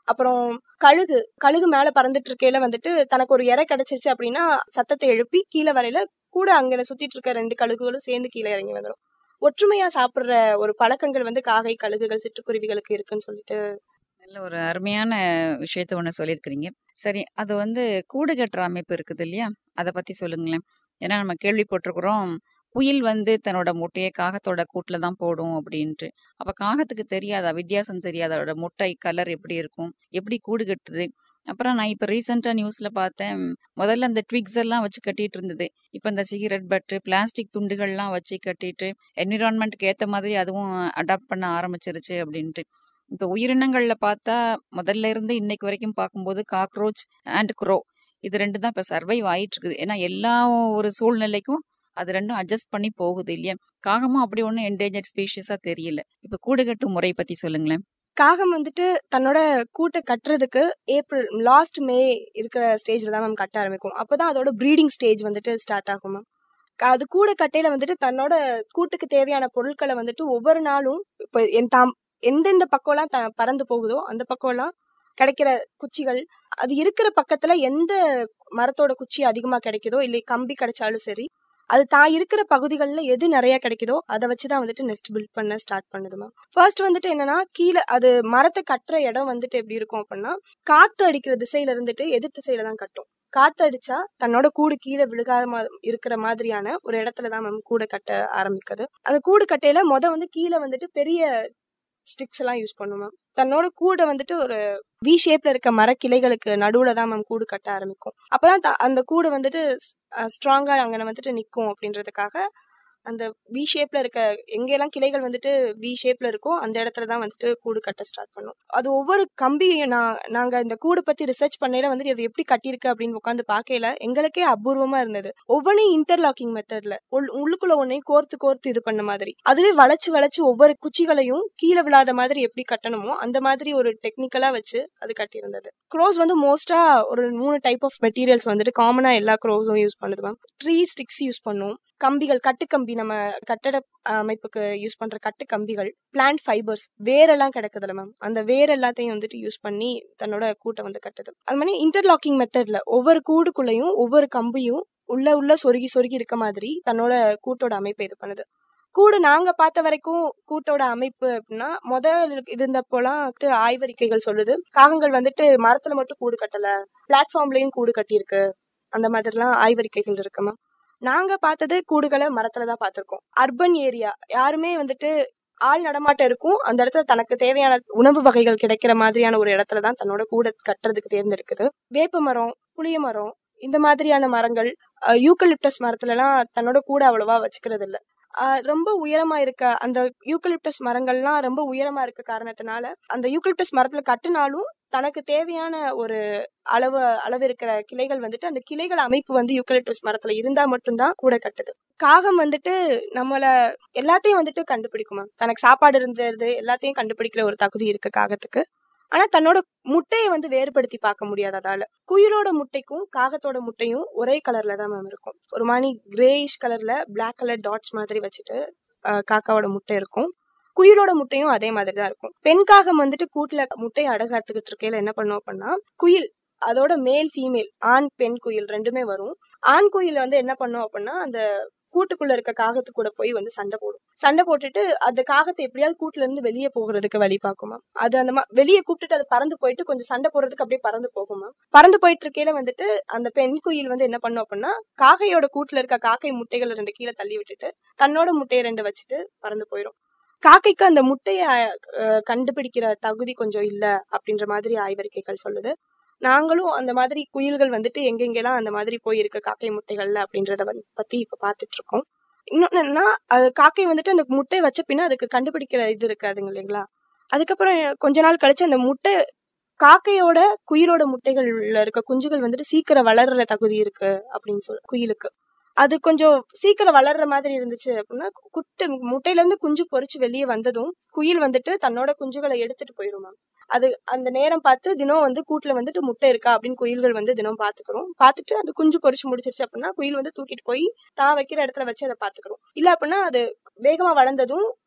அப்புறம் கழுகு கழுகு மேல பறந்துட்டு இருக்கையில வந்துட்டு தனக்கு ஒரு இறை கிடைச்சிருச்சு அப்படின்னா சத்தத்தை எழுப்பி கீழே வரையில கூட அங்க சுத்திட்டு இருக்க ரெண்டு கழுகுகளும் சேர்ந்து கீழே இறங்கி வந்துடும் ஒற்றுமையா சாப்பிடுற ஒரு பழக்கங்கள் வந்து காகை கழுகுகள் சிட்டுக்குருவிகளுக்கு இருக்குன்னு சொல்லிட்டு நல்ல ஒரு அருமையான விஷயத்த ஒன்று சொல்லியிருக்கிறீங்க சரி அது வந்து கூடு கட்டுற அமைப்பு இருக்குது இல்லையா அதை பத்தி சொல்லுங்களேன் ஏன்னா நம்ம கேள்விப்பட்டிருக்கிறோம் குயில் வந்து தன்னோட முட்டையை காகத்தோட கூட்டில் தான் போடும் அப்படின்ட்டு அப்போ காகத்துக்கு தெரியாதா வித்தியாசம் தெரியாத அதோட முட்டை கலர் எப்படி இருக்கும் எப்படி கூடு கட்டுது அப்புறம் நான் இப்போ ரீசெண்டாக நியூஸில் பார்த்தேன் முதல்ல அந்த ட்விக்ஸ் எல்லாம் வச்சு கட்டிட்டு இருந்தது இப்போ இந்த சிகரெட் பட்டு பிளாஸ்டிக் துண்டுகள்லாம் வச்சு கட்டிட்டு என்விரான்மெண்ட்டுக்கு ஏற்ற மாதிரி அதுவும் அடாப்ட் பண்ண ஆரம்பிச்சிருச்சு அப்படின்ட்டு இப்போ உயிரினங்களில் பார்த்தா முதல்ல இருந்து இன்னைக்கு வரைக்கும் பார்க்கும்போது காக்ரோச் அண்ட் க்ரோ இது ரெண்டு தான் இப்போ சர்வைவ் ஆயிட்டு இருக்குது ஏன்னா எல்லா ஒரு சூழ்நிலைக்கும் அது ரெண்டும் அட்ஜஸ்ட் பண்ணி போகுது இல்லையா காகமும் அப்படி ஒன்றும் என்டேஞ்சர்ட் ஸ்பீஷியஸாக தெரியல இப்போ கூடுகட்டு முறை பற்றி சொல்லுங்களேன் காகம் வந்துட்டு தன்னோட கூட்டை கட்டுறதுக்கு ஏப்ரல் லாஸ்ட் மே இருக்கிற ஸ்டேஜ்ல தான் மேம் கட்ட ஆரம்பிக்கும் அப்பதான் அதோட ப்ரீடிங் ஸ்டேஜ் வந்துட்டு ஸ்டார்ட் ஆகும் மேம் அது கூட கட்டையில வந்துட்டு தன்னோட கூட்டுக்கு தேவையான பொருட்களை வந்துட்டு ஒவ்வொரு நாளும் இப்போ என் தாம் எந்தெந்த பக்கம்லாம் த பறந்து போகுதோ அந்த பக்கம்லாம் கிடைக்கிற குச்சிகள் அது இருக்கிற பக்கத்துல எந்த மரத்தோட குச்சி அதிகமா கிடைக்குதோ இல்லை கம்பி கிடைச்சாலும் சரி அது தான் இருக்கிற பகுதிகளில் எது நிறைய கிடைக்குதோ அதை வச்சுதான் வந்துட்டு நெஸ்ட் பில்ட் பண்ண ஸ்டார்ட் பண்ணுது மேம் ஃபர்ஸ்ட் வந்துட்டு என்னன்னா கீழே அது மரத்தை கட்டுற இடம் வந்துட்டு எப்படி இருக்கும் அப்படின்னா காத்து அடிக்கிற திசையில இருந்துட்டு எதிர் திசையில தான் கட்டும் காத்து அடிச்சா தன்னோட கூடு கீழே விழுகாத மா- இருக்கிற மாதிரியான ஒரு இடத்துல தான் மேம் கூடை கட்ட ஆரம்பிக்குது அந்த கூடு கட்டையில முத வந்து கீழே வந்துட்டு பெரிய ஸ்டிக்ஸ் எல்லாம் யூஸ் பண்ணும் மேம் தன்னோட கூடை வந்துட்டு ஒரு வி ஷேப்ல இருக்க மரக்கிளைகளுக்கு நடுவுல தான் மேம் கூடு கட்ட ஆரம்பிக்கும் அப்பதான் த- அந்த கூடு வந்துட்டு ஸ்ட்ராங்கா அங்க வந்துட்டு நிக்கும் அப்படின்றதுக்காக அந்த வி ஷேப்ல இருக்க எங்கெல்லாம் கிளைகள் வந்துட்டு வி ஷேப்ல இருக்கோ அந்த இடத்துல தான் வந்துட்டு கூடு கட்ட ஸ்டார்ட் பண்ணும் அது ஒவ்வொரு கம்பியும் நான் நாங்க இந்த கூடு பத்தி ரிசர்ச் பண்ணையில வந்துட்டு அது எப்படி கட்டியிருக்கு அப்படின்னு உட்காந்து பார்க்கையில எங்களுக்கே அபூர்வமா இருந்தது ஒவ்வொன்றையும் இன்டர்லாக்கிங் மெத்தட்ல உள்ளுக்குள்ள ஒன்னையும் கோர்த்து கோர்த்து இது பண்ண மாதிரி அதுவே வளைச்சு வளைச்சு ஒவ்வொரு குச்சிகளையும் கீழே விழாத மாதிரி எப்படி கட்டணுமோ அந்த மாதிரி ஒரு டெக்னிக்கலா வச்சு அது கட்டியிருந்தது க்ரோஸ் வந்து மோஸ்டா ஒரு மூணு டைப் ஆஃப் மெட்டீரியல்ஸ் வந்துட்டு காமனா எல்லா க்ரோஸும் யூஸ் பண்ணுது மேம் ட்ரீ ஸ்டிக்ஸ் யூஸ் பண்ணும் கம்பிகள் கட்டுக்கம்பி நம்ம கட்டட அமைப்புக்கு யூஸ் பண்ற கட்டு கம்பிகள் பிளான்ட் ஃபைபர்ஸ் வேரெல்லாம் கிடக்குதுல மேம் அந்த வேர் எல்லாத்தையும் வந்துட்டு யூஸ் பண்ணி தன்னோட கூட்டை வந்து கட்டுது அது மாதிரி இன்டர்லாக்கிங் மெத்தட்ல ஒவ்வொரு கூடுக்குள்ளேயும் ஒவ்வொரு கம்பியும் உள்ள உள்ள சொருகி சொருகி இருக்க மாதிரி தன்னோட கூட்டோட அமைப்பை இது பண்ணுது கூடு நாங்க பார்த்த வரைக்கும் கூட்டோட அமைப்பு அப்படின்னா முதல் இருந்தப்போலாம் வந்துட்டு ஆய்வறிக்கைகள் சொல்லுது காகங்கள் வந்துட்டு மரத்துல மட்டும் கூடு கட்டல பிளாட்ஃபார்ம்லயும் கூடு கட்டியிருக்கு அந்த மாதிரிலாம் ஆய்வறிக்கைகள் இருக்குமா நாங்க பார்த்தது கூடுகளை மரத்துல தான் பார்த்திருக்கோம் அர்பன் ஏரியா யாருமே வந்துட்டு ஆள் நடமாட்டம் இருக்கும் அந்த இடத்துல தனக்கு தேவையான உணவு வகைகள் கிடைக்கிற மாதிரியான ஒரு இடத்துல தான் தன்னோட கூட கட்டுறதுக்கு தேர்ந்தெடுக்குது வேப்ப மரம் புளிய மரம் இந்த மாதிரியான மரங்கள் யூக்கலிப்டஸ் மரத்துல எல்லாம் தன்னோட கூட அவ்வளவா வச்சுக்கிறது இல்ல ஆஹ் ரொம்ப உயரமா இருக்க அந்த யூக்கலிப்டஸ் மரங்கள்லாம் ரொம்ப உயரமா இருக்க காரணத்தினால அந்த யூக்கலிப்டஸ் மரத்துல கட்டுனாலும் தனக்கு தேவையான ஒரு அளவு அளவு இருக்கிற கிளைகள் வந்துட்டு அந்த கிளைகள் அமைப்பு வந்து யூக்கலிப்டஸ் மரத்துல இருந்தா மட்டும்தான் கூட கட்டுது காகம் வந்துட்டு நம்மள எல்லாத்தையும் வந்துட்டு கண்டுபிடிக்குமா தனக்கு சாப்பாடு இருந்தது எல்லாத்தையும் கண்டுபிடிக்கிற ஒரு தகுதி இருக்கு காகத்துக்கு ஆனா தன்னோட முட்டையை வந்து வேறுபடுத்தி பார்க்க முடியாது அதால குயிலோட முட்டைக்கும் காகத்தோட முட்டையும் ஒரே கலர்ல தான் மேம் இருக்கும் ஒரு மாதிரி கிரேயிஷ் கலர்ல பிளாக் கலர் டாட்ஸ் மாதிரி வச்சுட்டு அஹ், காக்காவோட முட்டை இருக்கும் குயிலோட முட்டையும் அதே மாதிரி தான் இருக்கும் பெண் காகம் வந்துட்டு கூட்டுல முட்டையை அடகாத்துக்கிட்டு இருக்கையில என்ன பண்ணும் அப்படின்னா குயில் அதோட மேல் ஃபீமேல் ஆண் பெண் குயில் ரெண்டுமே வரும் ஆண் குயில் வந்து என்ன பண்ணும் அப்படின்னா அந்த கூட்டுக்குள்ள இருக்க காகத்து கூட போய் வந்து சண்டை போடும் சண்டை போட்டுட்டு அந்த காகத்தை எப்படியாவது கூட்டுல இருந்து வெளியே போகிறதுக்கு வழி பார்க்குமா அது அந்த மா- வெளியே கூப்பிட்டுட்டு அது பறந்து போயிட்டு கொஞ்சம் சண்டை போடுறதுக்கு அப்படியே பறந்து போகுமா பறந்து போயிட்டு இருக்கையில வந்துட்டு அந்த பெண் குயில் வந்து என்ன பண்ணும் அப்படின்னா காக்கையோட கூட்டுல இருக்க காக்கை முட்டைகள் ரெண்டு கீழே தள்ளி விட்டுட்டு தன்னோட முட்டையை ரெண்டு வச்சுட்டு பறந்து போயிடும் காக்கைக்கு அந்த முட்டைய அஹ், கண்டுபிடிக்கிற தகுதி கொஞ்சம் இல்ல அப்படின்ற மாதிரி ஆய்வறிக்கைகள் சொல்லுது நாங்களும் அந்த மாதிரி குயில்கள் வந்துட்டு எங்கெங்கெல்லாம் அந்த மாதிரி போயிருக்கு காக்கை முட்டைகள்ல அப்படின்றத வந்து பத்தி இப்ப பாத்துட்டு இருக்கோம் இன்னொன்னு என்னன்னா அது காக்கை வந்துட்டு அந்த முட்டை வச்ச பின்ன அதுக்கு கண்டுபிடிக்கிற இது இருக்காதுங்க இல்லைங்களா அதுக்கப்புறம் கொஞ்ச நாள் கழிச்சு அந்த முட்டை காக்கையோட குயிலோட முட்டைகள்ல இருக்க குஞ்சுகள் வந்துட்டு சீக்கிரம் வளர்ற தகுதி இருக்கு அப்படின்னு சொல் குயிலுக்கு அது கொஞ்சம் சீக்கிரம் வளர்ற மாதிரி இருந்துச்சு அப்படின்னா குட்டை முட்டையில இருந்து குஞ்சு பொரிச்சு வெளியே வந்ததும் குயில் வந்துட்டு தன்னோட குஞ்சுகளை எடுத்துட்டு போயிருமா அது அந்த நேரம் பார்த்து தினம் வந்து கூட்டுல வந்துட்டு முட்டை இருக்கா அப்படின்னு குயில்கள் வந்து தினம் பாத்துக்கிறோம் பார்த்துட்டு அது குஞ்சு பொரிச்சு முடிச்சிருச்சு அப்படின்னா குயில் வந்து தூக்கிட்டு போய் தான் வைக்கிற இடத்துல வச்சு அதை பாத்துக்கிறோம் இல்ல அப்படின்னா அது வேகமா வளர்ந்ததும்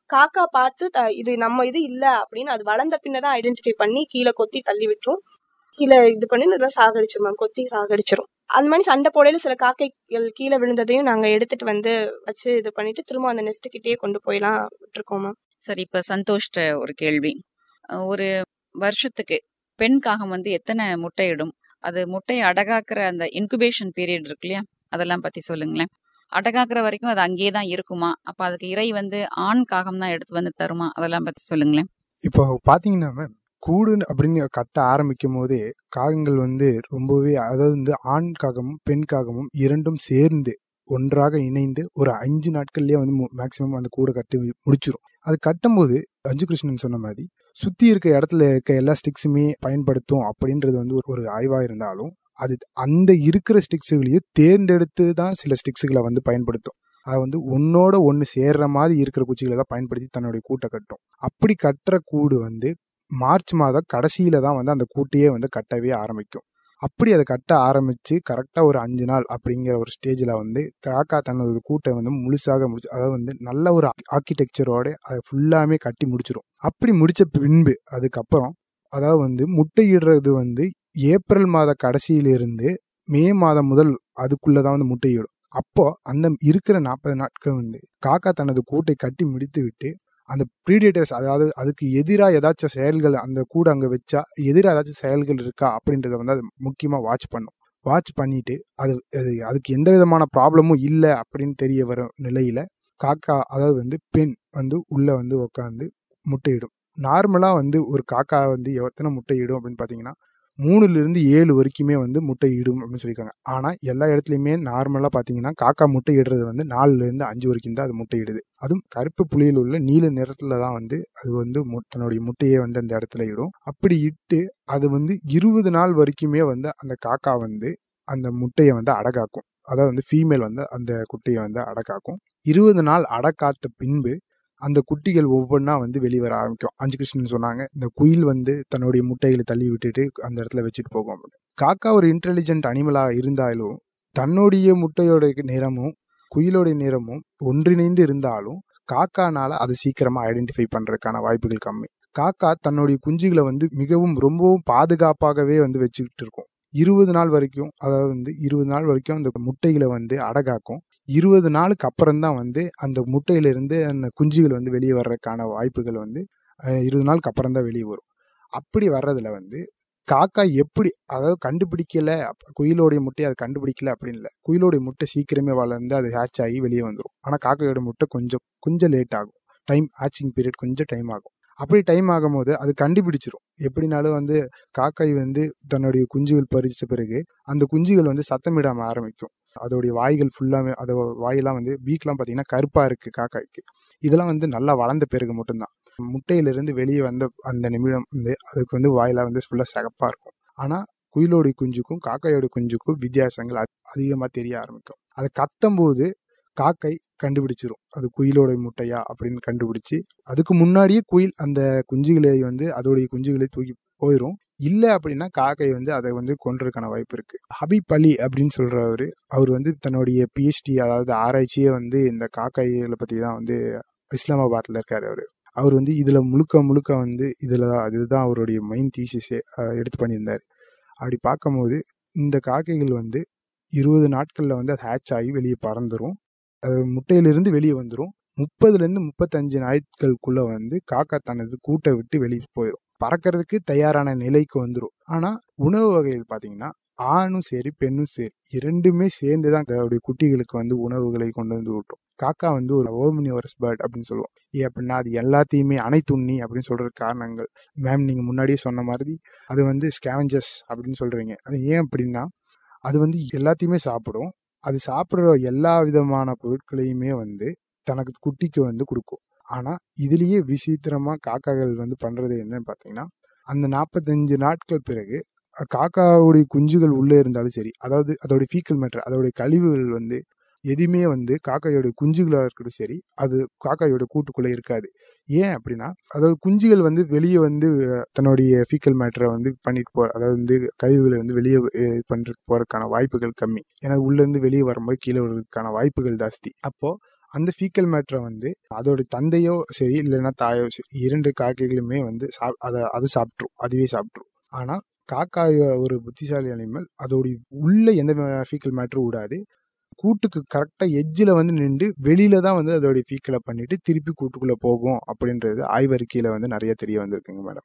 காக்கா பார்த்து த- இது நம்ம இது இல்ல அப்படின்னு அது வளர்ந்த பின்னதான் ஐடென்டிஃபை பண்ணி கீழே கொத்தி தள்ளி விட்டுரும் கீழே இது பண்ணி நல்லா சாகடிச்சிரும் மேம் கொத்தி சாகடிச்சிரும் அந்த மாதிரி சண்டை போடையில சில காக்கைகள் கீழே விழுந்ததையும் நாங்க எடுத்துட்டு வந்து வச்சு இது பண்ணிட்டு திரும்ப அந்த நெஸ்ட் கிட்டேயே கொண்டு போயெல்லாம் விட்டுருக்கோம் மேம் சரி இப்ப சந்தோஷ்ட ஒரு கேள்வி அஹ் ஒரு வருஷத்துக்கு பெண் காகம் வந்து எத்தனை முட்டையிடும் அது முட்டையை அடகாக்குற அந்த இன்குபேஷன் பீரியட் இருக்கு இல்லையா அதெல்லாம் பத்தி சொல்லுங்களேன் அடகாக்குற வரைக்கும் அது அங்கேயே தான் இருக்குமா அப்ப அதுக்கு இறை வந்து ஆண் காகம் தான் எடுத்து வந்து தருமா அதெல்லாம் பத்தி சொல்லுங்களேன் இப்போ பாத்தீங்கன்னா மேம் கூடு அப்படின்னு கட்ட ஆரம்பிக்கும் போதே காகங்கள் வந்து ரொம்பவே அதாவது வந்து ஆண் காகமும் பெண் காகமும் இரண்டும் சேர்ந்து ஒன்றாக இணைந்து ஒரு அஞ்சு நாட்கள்லயே வந்து மேக்சிமம் அந்த கூடை கட்டி முடிச்சிரும் அது கட்டும்போது அஞ்சு கிருஷ்ணன் சொன்ன மாதிரி சுத்தி இருக்க இடத்துல இருக்க எல்லா ஸ்டிக்ஸுமே பயன்படுத்தும் அப்படின்றது வந்து ஒரு- ஒரு ஆய்வா இருந்தாலும் அது அந்த இருக்கிற ஸ்டிக்ஸுகளையும் தேர்ந்தெடுத்து தான் சில ஸ்டிக்ஸுகளை வந்து பயன்படுத்தும் அது வந்து ஒன்னோட ஒன்று சேர்ற மாதிரி இருக்கிற குச்சிகளை தான் பயன்படுத்தி தன்னுடைய கூட்டை கட்டும் அப்படி கட்டுற கூடு வந்து மார்ச் மாதம் கடைசியில தான் வந்து அந்த கூட்டையே வந்து கட்டவே ஆரம்பிக்கும் அப்படி அதை கட்ட ஆரம்பிச்சு கரெக்டாக ஒரு அஞ்சு நாள் அப்படிங்கிற ஒரு ஸ்டேஜில் வந்து காக்கா தனது கூட்டை வந்து முழுசாக முடிச்சு அதாவது வந்து நல்ல ஒரு ஆர்கிடெக்சரோட அதை ஃபுல்லாமே கட்டி முடிச்சிரும் அப்படி முடிச்ச பின்பு அதுக்கப்புறம் அதாவது வந்து முட்டையிடுறது வந்து ஏப்ரல் மாத கடைசியிலிருந்து மே மாதம் முதல் அதுக்குள்ள தான் வந்து முட்டையிடும் அப்போ அந்த இருக்கிற நாற்பது நாட்கள் வந்து காக்கா தனது கூட்டை கட்டி முடித்து விட்டு அந்த ப்ரீடேட்டர்ஸ் அதாவது அதுக்கு எதிராக ஏதாச்சும் செயல்கள் அந்த கூடு அங்கே வச்சா எதிராக ஏதாச்சும் செயல்கள் இருக்கா அப்படின்றத வந்து அது முக்கியமாக வாட்ச் பண்ணும் வாட்ச் பண்ணிட்டு அது அது அதுக்கு எந்த விதமான ப்ராப்ளமும் இல்லை அப்படின்னு தெரிய வர நிலையில காக்கா அதாவது வந்து பெண் வந்து உள்ள வந்து உட்காந்து முட்டையிடும் நார்மலாக வந்து ஒரு காக்கா வந்து எத்தனை முட்டையிடும் அப்படின்னு பார்த்தீங்கன்னா மூணுல இருந்து ஏழு வரைக்குமே வந்து முட்டை இடும் அப்படின்னு சொல்லியிருக்காங்க ஆனால் எல்லா இடத்துலையுமே நார்மலாக பார்த்தீங்கன்னா காக்கா முட்டை இடுறது வந்து நாலுல இருந்து அஞ்சு வரைக்கும் தான் அது முட்டை இடுது அதுவும் கருப்பு புளியில் உள்ள நீல நிறத்துல தான் வந்து அது வந்து மு- தன்னுடைய முட்டையை வந்து அந்த இடத்துல இடும் அப்படி இட்டு அது வந்து இருபது நாள் வரைக்குமே வந்து அந்த காக்கா வந்து அந்த முட்டையை வந்து அடகாக்கும் அதாவது வந்து ஃபீமேல் வந்து அந்த குட்டியை வந்து அடக்காக்கும் இருபது நாள் அடக்காத்த பின்பு அந்த குட்டிகள் ஒவ்வொன்றா வந்து வெளிவர ஆரம்பிக்கும் அஞ்சு கிருஷ்ணன் சொன்னாங்க இந்த குயில் வந்து தன்னுடைய முட்டைகளை தள்ளி விட்டுட்டு அந்த இடத்துல வச்சுட்டு போகும் அப்படின்னு காக்கா ஒரு இன்டெலிஜென்ட் அனிமலா இருந்தாலும் தன்னுடைய முட்டையோட நிறமும் குயிலோட நிறமும் ஒன்றிணைந்து இருந்தாலும் காக்கானால அதை சீக்கிரமா ஐடென்டிஃபை பண்றதுக்கான வாய்ப்புகள் கம்மி காக்கா தன்னுடைய குஞ்சுகளை வந்து மிகவும் ரொம்பவும் பாதுகாப்பாகவே வந்து வச்சுக்கிட்டு இருக்கும் இருபது நாள் வரைக்கும் அதாவது வந்து இருபது நாள் வரைக்கும் அந்த முட்டைகளை வந்து அடகாக்கும் இருபது நாளுக்கு அப்புறம் தான் வந்து அந்த முட்டையிலிருந்து அந்த குஞ்சுகள் வந்து வெளியே வர்றதுக்கான வாய்ப்புகள் வந்து அஹ், இருபது நாளுக்கு அப்புறம் தான் வெளியே வரும் அப்படி வர்றதுல வந்து காக்கா எப்படி அதாவது கண்டுபிடிக்கல அப்ப குயிலோடைய முட்டையை அது கண்டுபிடிக்கல அப்படின்னு இல்லை குயிலோடைய முட்டை சீக்கிரமே வளர்ந்து அது ஹேட்ச் ஆகி வெளியே வந்துடும் ஆனால் காக்கையோட முட்டை கொஞ்சம் கொஞ்சம் லேட் ஆகும் டைம் ஹேச்சிங் பீரியட் கொஞ்சம் டைம் ஆகும் அப்படி டைம் ஆகும்போது அது கண்டுபிடிச்சிரும் எப்படினாலும் வந்து காக்காய் வந்து தன்னுடைய குஞ்சுகள் பறிச்ச பிறகு அந்த குஞ்சுகள் வந்து சத்தமிடாம ஆரம்பிக்கும் அதோடைய வாய்கள் ஃபுல்லாமே அதோ வாயெல்லாம் வந்து பீக்லாம் பார்த்தீங்கன்னா கருப்பா இருக்கு காக்காய்க்கு இதெல்லாம் வந்து நல்லா வளர்ந்த பிறகு மட்டும்தான் முட்டையிலிருந்து வெளியே வந்த அந்த நிமிடம் வந்து அதுக்கு வந்து வாயில வந்து ஃபுல்லாக சிகப்பா இருக்கும் ஆனால் குயிலோடைய குஞ்சுக்கும் காக்காயோட குஞ்சுக்கும் வித்தியாசங்கள் அதி- அதிகமா தெரிய ஆரம்பிக்கும் அது கத்தும்போது காக்கை கண்டுபிடிச்சிரும் அது குயிலோட முட்டையா அப்படின்னு கண்டுபிடிச்சு அதுக்கு முன்னாடியே குயில் அந்த குஞ்சுகளை வந்து அதோடைய குஞ்சுகளை தூக்கி போயிடும் இல்ல அப்படின்னா காக்கை வந்து அதை வந்து கொன்றதுக்கான வாய்ப்பு இருக்கு ஹபீப் அலி அப்படின்னு சொல்றவரு அவர் வந்து தன்னுடைய பிஹெச்டி அதாவது ஆராய்ச்சியே வந்து இந்த காக்கைகளை பத்தி தான் வந்து இஸ்லாமாபாத்ல இருக்காரு அவரு அவர் வந்து இதுல முழுக்க முழுக்க வந்து இதுல இதுதான் அவருடைய மெயின் தீசிஸே எடுத்து பண்ணியிருந்தாரு அப்படி பார்க்கும்போது இந்த காக்கைகள் வந்து இருபது நாட்கள்ல வந்து அது ஹேட்ச் ஆகி வெளியே பறந்துரும் அது முட்டையிலிருந்து வெளியே வந்துடும் முப்பதுல இருந்து முப்பத்தஞ்சு நாட்களுக்குள்ள வந்து காக்கா தனது கூட்டை விட்டு வெளியே போயிடும் பறக்கிறதுக்கு தயாரான நிலைக்கு வந்துடும் ஆனா உணவு வகைகள் பாத்தீங்கன்னா ஆணும் சரி பெண்ணும் சரி இரண்டுமே சேர்ந்து தான் அதோடைய குட்டிகளுக்கு வந்து உணவுகளை கொண்டு வந்து விட்டும் காக்கா வந்து ஒரு ஓமினிவரஸ் பேர்ட் அப்படின்னு சொல்லுவோம் ஏன் அப்படின்னா அது எல்லாத்தையுமே அனைத்துண்ணி அப்படின்னு சொல்ற காரணங்கள் மேம் நீங்க முன்னாடியே சொன்ன மாதிரி அது வந்து ஸ்கேவஞ்சஸ் அப்படின்னு சொல்றீங்க அது ஏன் அப்படின்னா அது வந்து எல்லாத்தையுமே சாப்பிடும் அது சாப்பிட்ற எல்லா விதமான பொருட்களையுமே வந்து தனக்கு குட்டிக்கு வந்து கொடுக்கும் ஆனா இதுலயே விசித்திரமா காக்காக்கள் வந்து பண்றது என்னன்னு பாத்தீங்கன்னா அந்த நாற்பத்தஞ்சு நாட்கள் பிறகு அஹ், காக்காவுடைய குஞ்சுகள் உள்ளே இருந்தாலும் சரி அதாவது அதோடைய ஃபீக்கல் மேட்டர் அதோடைய கழிவுகள் வந்து எதுவுமே வந்து காக்காயோட குஞ்சுகளாக இருக்கட்டும் சரி அது காக்காயோட கூட்டுக்குள்ளே இருக்காது ஏன் அப்படின்னா அதோட குஞ்சுகள் வந்து வெளியே வந்து அஹ், தன்னுடைய ஃபீக்கல் மேட்டரை வந்து பண்ணிட்டு போற அதாவது வந்து கழிவுகளை வந்து வெளியே அஹ், பண்றதுக்கு போறதுக்கான வாய்ப்புகள் கம்மி ஏன்னா உள்ள இருந்து வெளியே வரும்போது கீழே வர்றதுக்கான வாய்ப்புகள் ஜாஸ்தி அப்போ அந்த ஃபீக்கல் மேட்டரை வந்து அதோட தந்தையோ சரி இல்லைன்னா தாயோ சரி இரண்டு காக்கைகளுமே வந்து சாப் அதை அது சாப்பிட்ரும் அதுவே சாப்பிட்ரும் ஆனால் காக்கா ஒரு புத்திசாலி அனிமல் அதோடைய உள்ள எந்த ஃபீக்கல் மேட்டரும் விடாது கூட்டுக்கு கரெக்டாக எட்ஜில் வந்து நின்று வெளியில தான் வந்து அதோடைய ஃபீக்கலை பண்ணிட்டு திருப்பி கூட்டுக்குள்ளே போகும் அப்படின்றது ஆய்வறிக்கையில் வந்து நிறைய தெரிய வந்திருக்குங்க மேடம்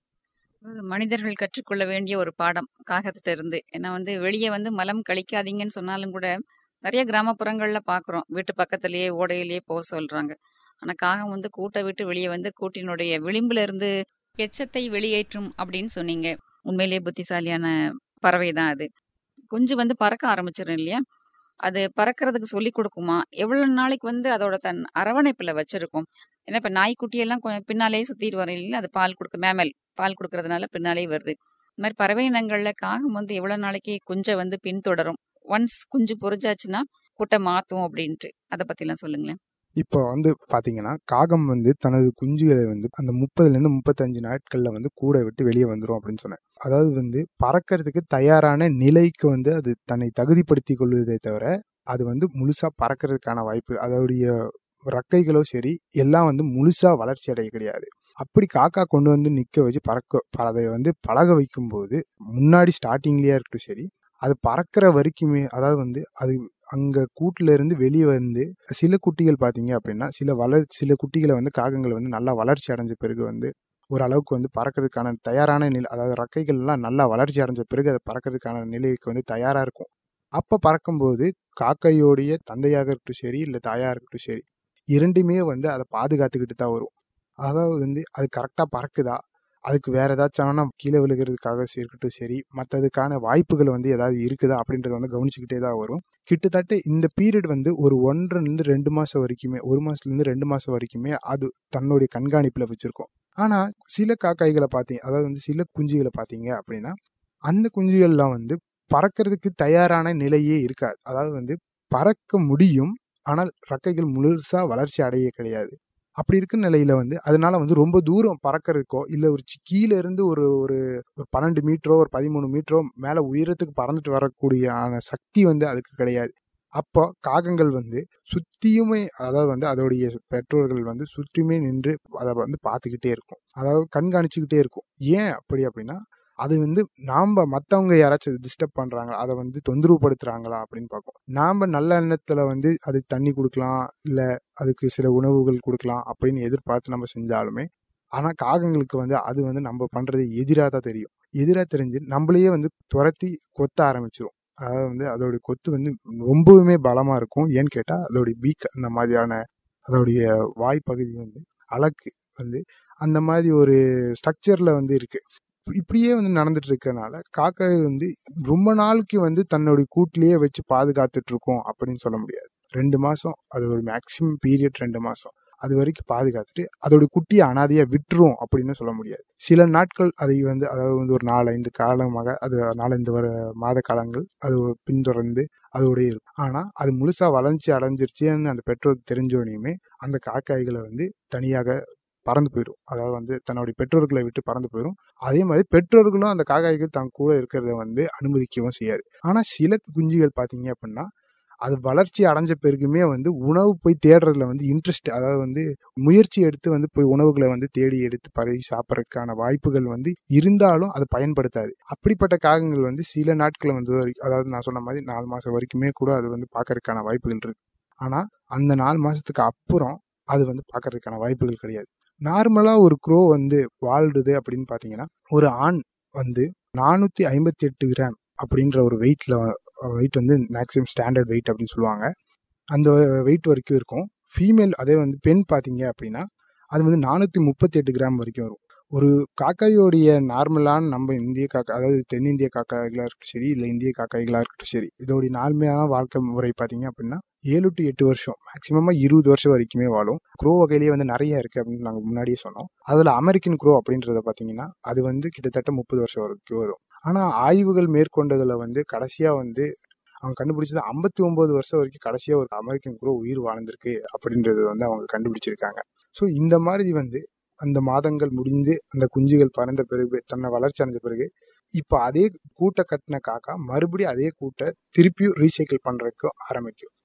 அது மனிதர்கள் கற்றுக்கொள்ள வேண்டிய ஒரு பாடம் காகத்திட்ட இருந்து ஏன்னா வந்து வெளியே வந்து மலம் கழிக்காதீங்கன்னு சொன்னாலும் கூட நிறைய கிராமப்புறங்கள்ல பாக்குறோம் வீட்டு பக்கத்திலேயே ஓடையிலேயே போக சொல்றாங்க ஆனா காகம் வந்து கூட்டை விட்டு வெளியே வந்து கூட்டினுடைய விளிம்புல இருந்து எச்சத்தை வெளியேற்றும் அப்படின்னு சொன்னீங்க உண்மையிலேயே புத்திசாலியான பறவை தான் அது குஞ்சு வந்து பறக்க ஆரம்பிச்சிடும் இல்லையா அது பறக்கிறதுக்கு சொல்லி கொடுக்குமா எவ்வளவு நாளைக்கு வந்து அதோட தன் அரவணைப்புல வச்சிருக்கும் ஏன்னா இப்ப நாய்க்குட்டியெல்லாம் கொஞ்சம் பின்னாலேயே சுத்திட்டு வரும் இல்லையா அது பால் கொடுக்க மேமல் பால் கொடுக்கறதுனால பின்னாலே வருது இந்த மாதிரி பறவை இனங்கள்ல காகம் வந்து எவ்வளவு நாளைக்கு குஞ்சை வந்து பின்தொடரும் ஒன்ஸ் குஞ்சு பொறிஞ்சாச்சுன்னா கூட்டை மாத்தும் அப்படின்ட்டு அதை பத்திலாம் சொல்லுங்களேன் இப்போ வந்து பாத்தீங்கன்னா காகம் வந்து தனது குஞ்சுகளை வந்து அந்த முப்பதுல இருந்து முப்பத்தஞ்சு நாட்கள்ல வந்து கூடை விட்டு வெளியே வந்துடும் அப்படின்னு சொன்னேன் அதாவது வந்து பறக்கிறதுக்கு தயாரான நிலைக்கு வந்து அது தன்னை தகுதிப்படுத்தி கொள்வதே தவிர அது வந்து முழுசா பறக்கிறதுக்கான வாய்ப்பு அதோடைய ரக்கைகளோ சரி எல்லாம் வந்து முழுசா வளர்ச்சி அடைய கிடையாது அப்படி காக்கா கொண்டு வந்து நிக்க வச்சு பறக்க ப- அதை வந்து பழக வைக்கும்போது முன்னாடி ஸ்டார்டிங்லயே இருக்கட்டும் சரி அது பறக்கிற வரைக்குமே அதாவது வந்து அது அங்க கூட்டுல இருந்து வெளியே வந்து சில குட்டிகள் பாத்தீங்க அப்படின்னா சில வளர் சில குட்டிகளை வந்து காகங்கள் வந்து நல்லா வளர்ச்சி அடைஞ்ச பிறகு வந்து ஓரளவுக்கு வந்து பறக்கிறதுக்கான தயாரான நிலை அதாவது ரெக்கைகள் எல்லாம் நல்லா வளர்ச்சி அடைஞ்ச பிறகு அது பறக்கிறதுக்கான நிலைக்கு வந்து தயாரா இருக்கும் அப்ப பறக்கும்போது காக்கையோடைய தந்தையாக இருக்கட்டும் சரி இல்ல தாயா இருக்கட்டும் சரி இரண்டுமே வந்து அதை பாதுகாத்துக்கிட்டு தான் வரும் அதாவது வந்து அது கரெக்டா பறக்குதா அதுக்கு வேற ஏதாச்சும் ஆனால் கீழே விழுகிறதுக்காக இருக்கட்டும் சரி மற்றதுக்கான வாய்ப்புகள் வந்து ஏதாவது இருக்குதா அப்படின்றத வந்து கவனிச்சுக்கிட்டே தான் வரும் கிட்டத்தட்ட இந்த பீரியட் வந்து ஒரு ஒன்றரைலேருந்து ரெண்டு மாசம் வரைக்குமே ஒரு மாசத்துலேருந்து ரெண்டு மாசம் வரைக்குமே அது தன்னுடைய கண்காணிப்புல வச்சிருக்கும் ஆனா சில காக்காய்களை பார்த்தீங்க அதாவது வந்து சில குஞ்சுகளை பார்த்தீங்க அப்படின்னா அந்த குஞ்சுகள்லாம் வந்து பறக்கிறதுக்கு தயாரான நிலையே இருக்காது அதாவது வந்து பறக்க முடியும் ஆனால் ரெக்கைகள் முழுசா வளர்ச்சி அடைய கிடையாது அப்படி இருக்க நிலையில வந்து அதனால வந்து ரொம்ப தூரம் பறக்கிறதுக்கோ இல்ல ஒரு சி- கீழ இருந்து ஒரு ஒரு ஒரு பன்னெண்டு மீட்டரோ ஒரு பதிமூணு மீட்டரோ மேல உயரத்துக்கு பறந்துட்டு வரக்கூடிய சக்தி வந்து அதுக்கு கிடையாது அப்போ காகங்கள் வந்து சுத்தியுமே அதாவது வந்து அதோடைய பெற்றோர்கள் வந்து சுற்றியுமே நின்று அதை வந்து பார்த்துக்கிட்டே இருக்கும் அதாவது கண்காணிச்சுக்கிட்டே இருக்கும் ஏன் அப்படி அப்படின்னா அது வந்து நாம மத்தவங்க யாராச்சும் டிஸ்டர்ப் பண்றாங்களா அதை வந்து தொந்தரவுப்படுத்துறாங்களா அப்படின்னு பார்க்கும் நாம நல்ல எண்ணத்துல வந்து அதுக்கு தண்ணி கொடுக்கலாம் இல்ல அதுக்கு சில உணவுகள் கொடுக்கலாம் அப்படின்னு எதிர்பார்த்து நம்ம செஞ்சாலுமே ஆனா காகங்களுக்கு வந்து அது வந்து நம்ம பண்றது எதிராக தான் தெரியும் எதிராக தெரிஞ்சு நம்மளையே வந்து துரத்தி கொத்த ஆரம்பிச்சிரும் அதாவது வந்து அதோடைய கொத்து வந்து ரொம்பவுமே பலமா இருக்கும் ஏன்னு கேட்டா அதோடைய பீக் அந்த மாதிரியான அதோடைய வாய் பகுதி வந்து அலக்கு வந்து அந்த மாதிரி ஒரு ஸ்ட்ரக்சர்ல வந்து இருக்கு இப்படியே வந்து நடந்துட்டு இருக்கறனால காக்கா வந்து ரொம்ப நாளைக்கு வந்து தன்னுடைய கூட்டிலேயே வச்சு பாதுகாத்துட்டு இருக்கோம் அப்படின்னு சொல்ல முடியாது ரெண்டு மாசம் அது ஒரு மேக்சிமம் பீரியட் ரெண்டு மாசம் அது வரைக்கும் பாதுகாத்துட்டு அதோட குட்டியை அனாதையா விட்டுரும் அப்படின்னு சொல்ல முடியாது சில நாட்கள் அதை வந்து அதாவது வந்து ஒரு நாலஞ்சு காலமாக அது நாலஞ்சு வர மாத காலங்கள் அது பின்தொடர்ந்து அதோடய இருக்கும் ஆனா அது முழுசா வளர்ச்சி அடைஞ்சிருச்சுன்னு அந்த பெற்றோருக்கு தெரிஞ்சோனையுமே அந்த காக்காய்களை வந்து தனியாக பறந்து போயிடும் அதாவது வந்து தன்னுடைய பெற்றோர்களை விட்டு பறந்து போயிடும் அதே மாதிரி பெற்றோர்களும் அந்த காக்காய்கள் தன் கூட இருக்கிறத வந்து அனுமதிக்கவும் செய்யாது ஆனா சில குஞ்சுகள் பாத்தீங்க அப்படின்னா அது வளர்ச்சி அடைஞ்ச பிறகுமே வந்து உணவு போய் தேடுறதுல வந்து இன்ட்ரெஸ்ட் அதாவது வந்து முயற்சி எடுத்து வந்து போய் உணவுகளை வந்து தேடி எடுத்து பறவை சாப்பிட்றதுக்கான வாய்ப்புகள் வந்து இருந்தாலும் அதை பயன்படுத்தாது அப்படிப்பட்ட காகங்கள் வந்து சில நாட்கள் வந்து வரை- அதாவது நான் சொன்ன மாதிரி நாலு மாசம் வரைக்குமே கூட அது வந்து பார்க்கறதுக்கான வாய்ப்புகள் இருக்கு ஆனா அந்த நாலு மாசத்துக்கு அப்புறம் அது வந்து பார்க்கறதுக்கான வாய்ப்புகள் கிடையாது நார்மலா ஒரு க்ரோ வந்து வாழ்றது அப்படின்னு பாத்தீங்கன்னா ஒரு ஆண் வந்து நானூத்தி ஐம்பத்தி எட்டு கிராம் அப்படின்ற ஒரு வெயிட்ல வெயிட் வந்து மேக்ஸிமம் ஸ்டாண்டர்ட் வெயிட் அப்படின்னு சொல்லுவாங்க அந்த வெயிட் வரைக்கும் இருக்கும் ஃபீமேல் அதே வந்து பெண் பார்த்தீங்க அப்படின்னா அது வந்து நானூற்றி முப்பத்தி எட்டு கிராம் வரைக்கும் வரும் ஒரு காக்காயோடைய நார்மலான நம்ம இந்திய காக்கா அதாவது தென்னிந்திய காக்காய்களாக இருக்கட்டும் சரி இல்லை இந்திய காக்காய்களாக இருக்கட்டும் சரி இதோடைய நார்மலான வாழ்க்கை முறை பார்த்தீங்க அப்படின்னா ஏழு டு எட்டு வருஷம் மேக்ஸிமமாக இருபது வருஷம் வரைக்குமே வாழும் க்ரோ வகையிலேயே வந்து நிறைய இருக்குது அப்படின்னு நாங்கள் முன்னாடியே சொன்னோம் அதில் அமெரிக்கன் க்ரோ அப்படின்றத பார்த்தீங்கன்னா அது வந்து கிட்டத்தட்ட முப்பது வருஷம் வரைக்கும் வரும் ஆனால் ஆய்வுகள் மேற்கொண்டதில் வந்து கடைசியாக வந்து அவங்க கண்டுபிடிச்சது ஐம்பத்தி ஒன்பது வருஷம் வரைக்கும் கடைசியாக ஒரு அமெரிக்கன் க்ரோ உயிர் வாழ்ந்திருக்கு அப்படின்றது வந்து அவங்க கண்டுபிடிச்சிருக்காங்க ஸோ இந்த மாதிரி வந்து அந்த மாதங்கள் முடிந்து அந்த குஞ்சுகள் பறந்த பிறகு தன்னை வளர்ச்சி அடைஞ்ச பிறகு இப்போ அதே கூட்டை கட்டின காக்கா மறுபடியும் அதே கூட்டை திருப்பியும் ரீசைக்கிள் பண்றதுக்கு ஆரம்பிக்கும்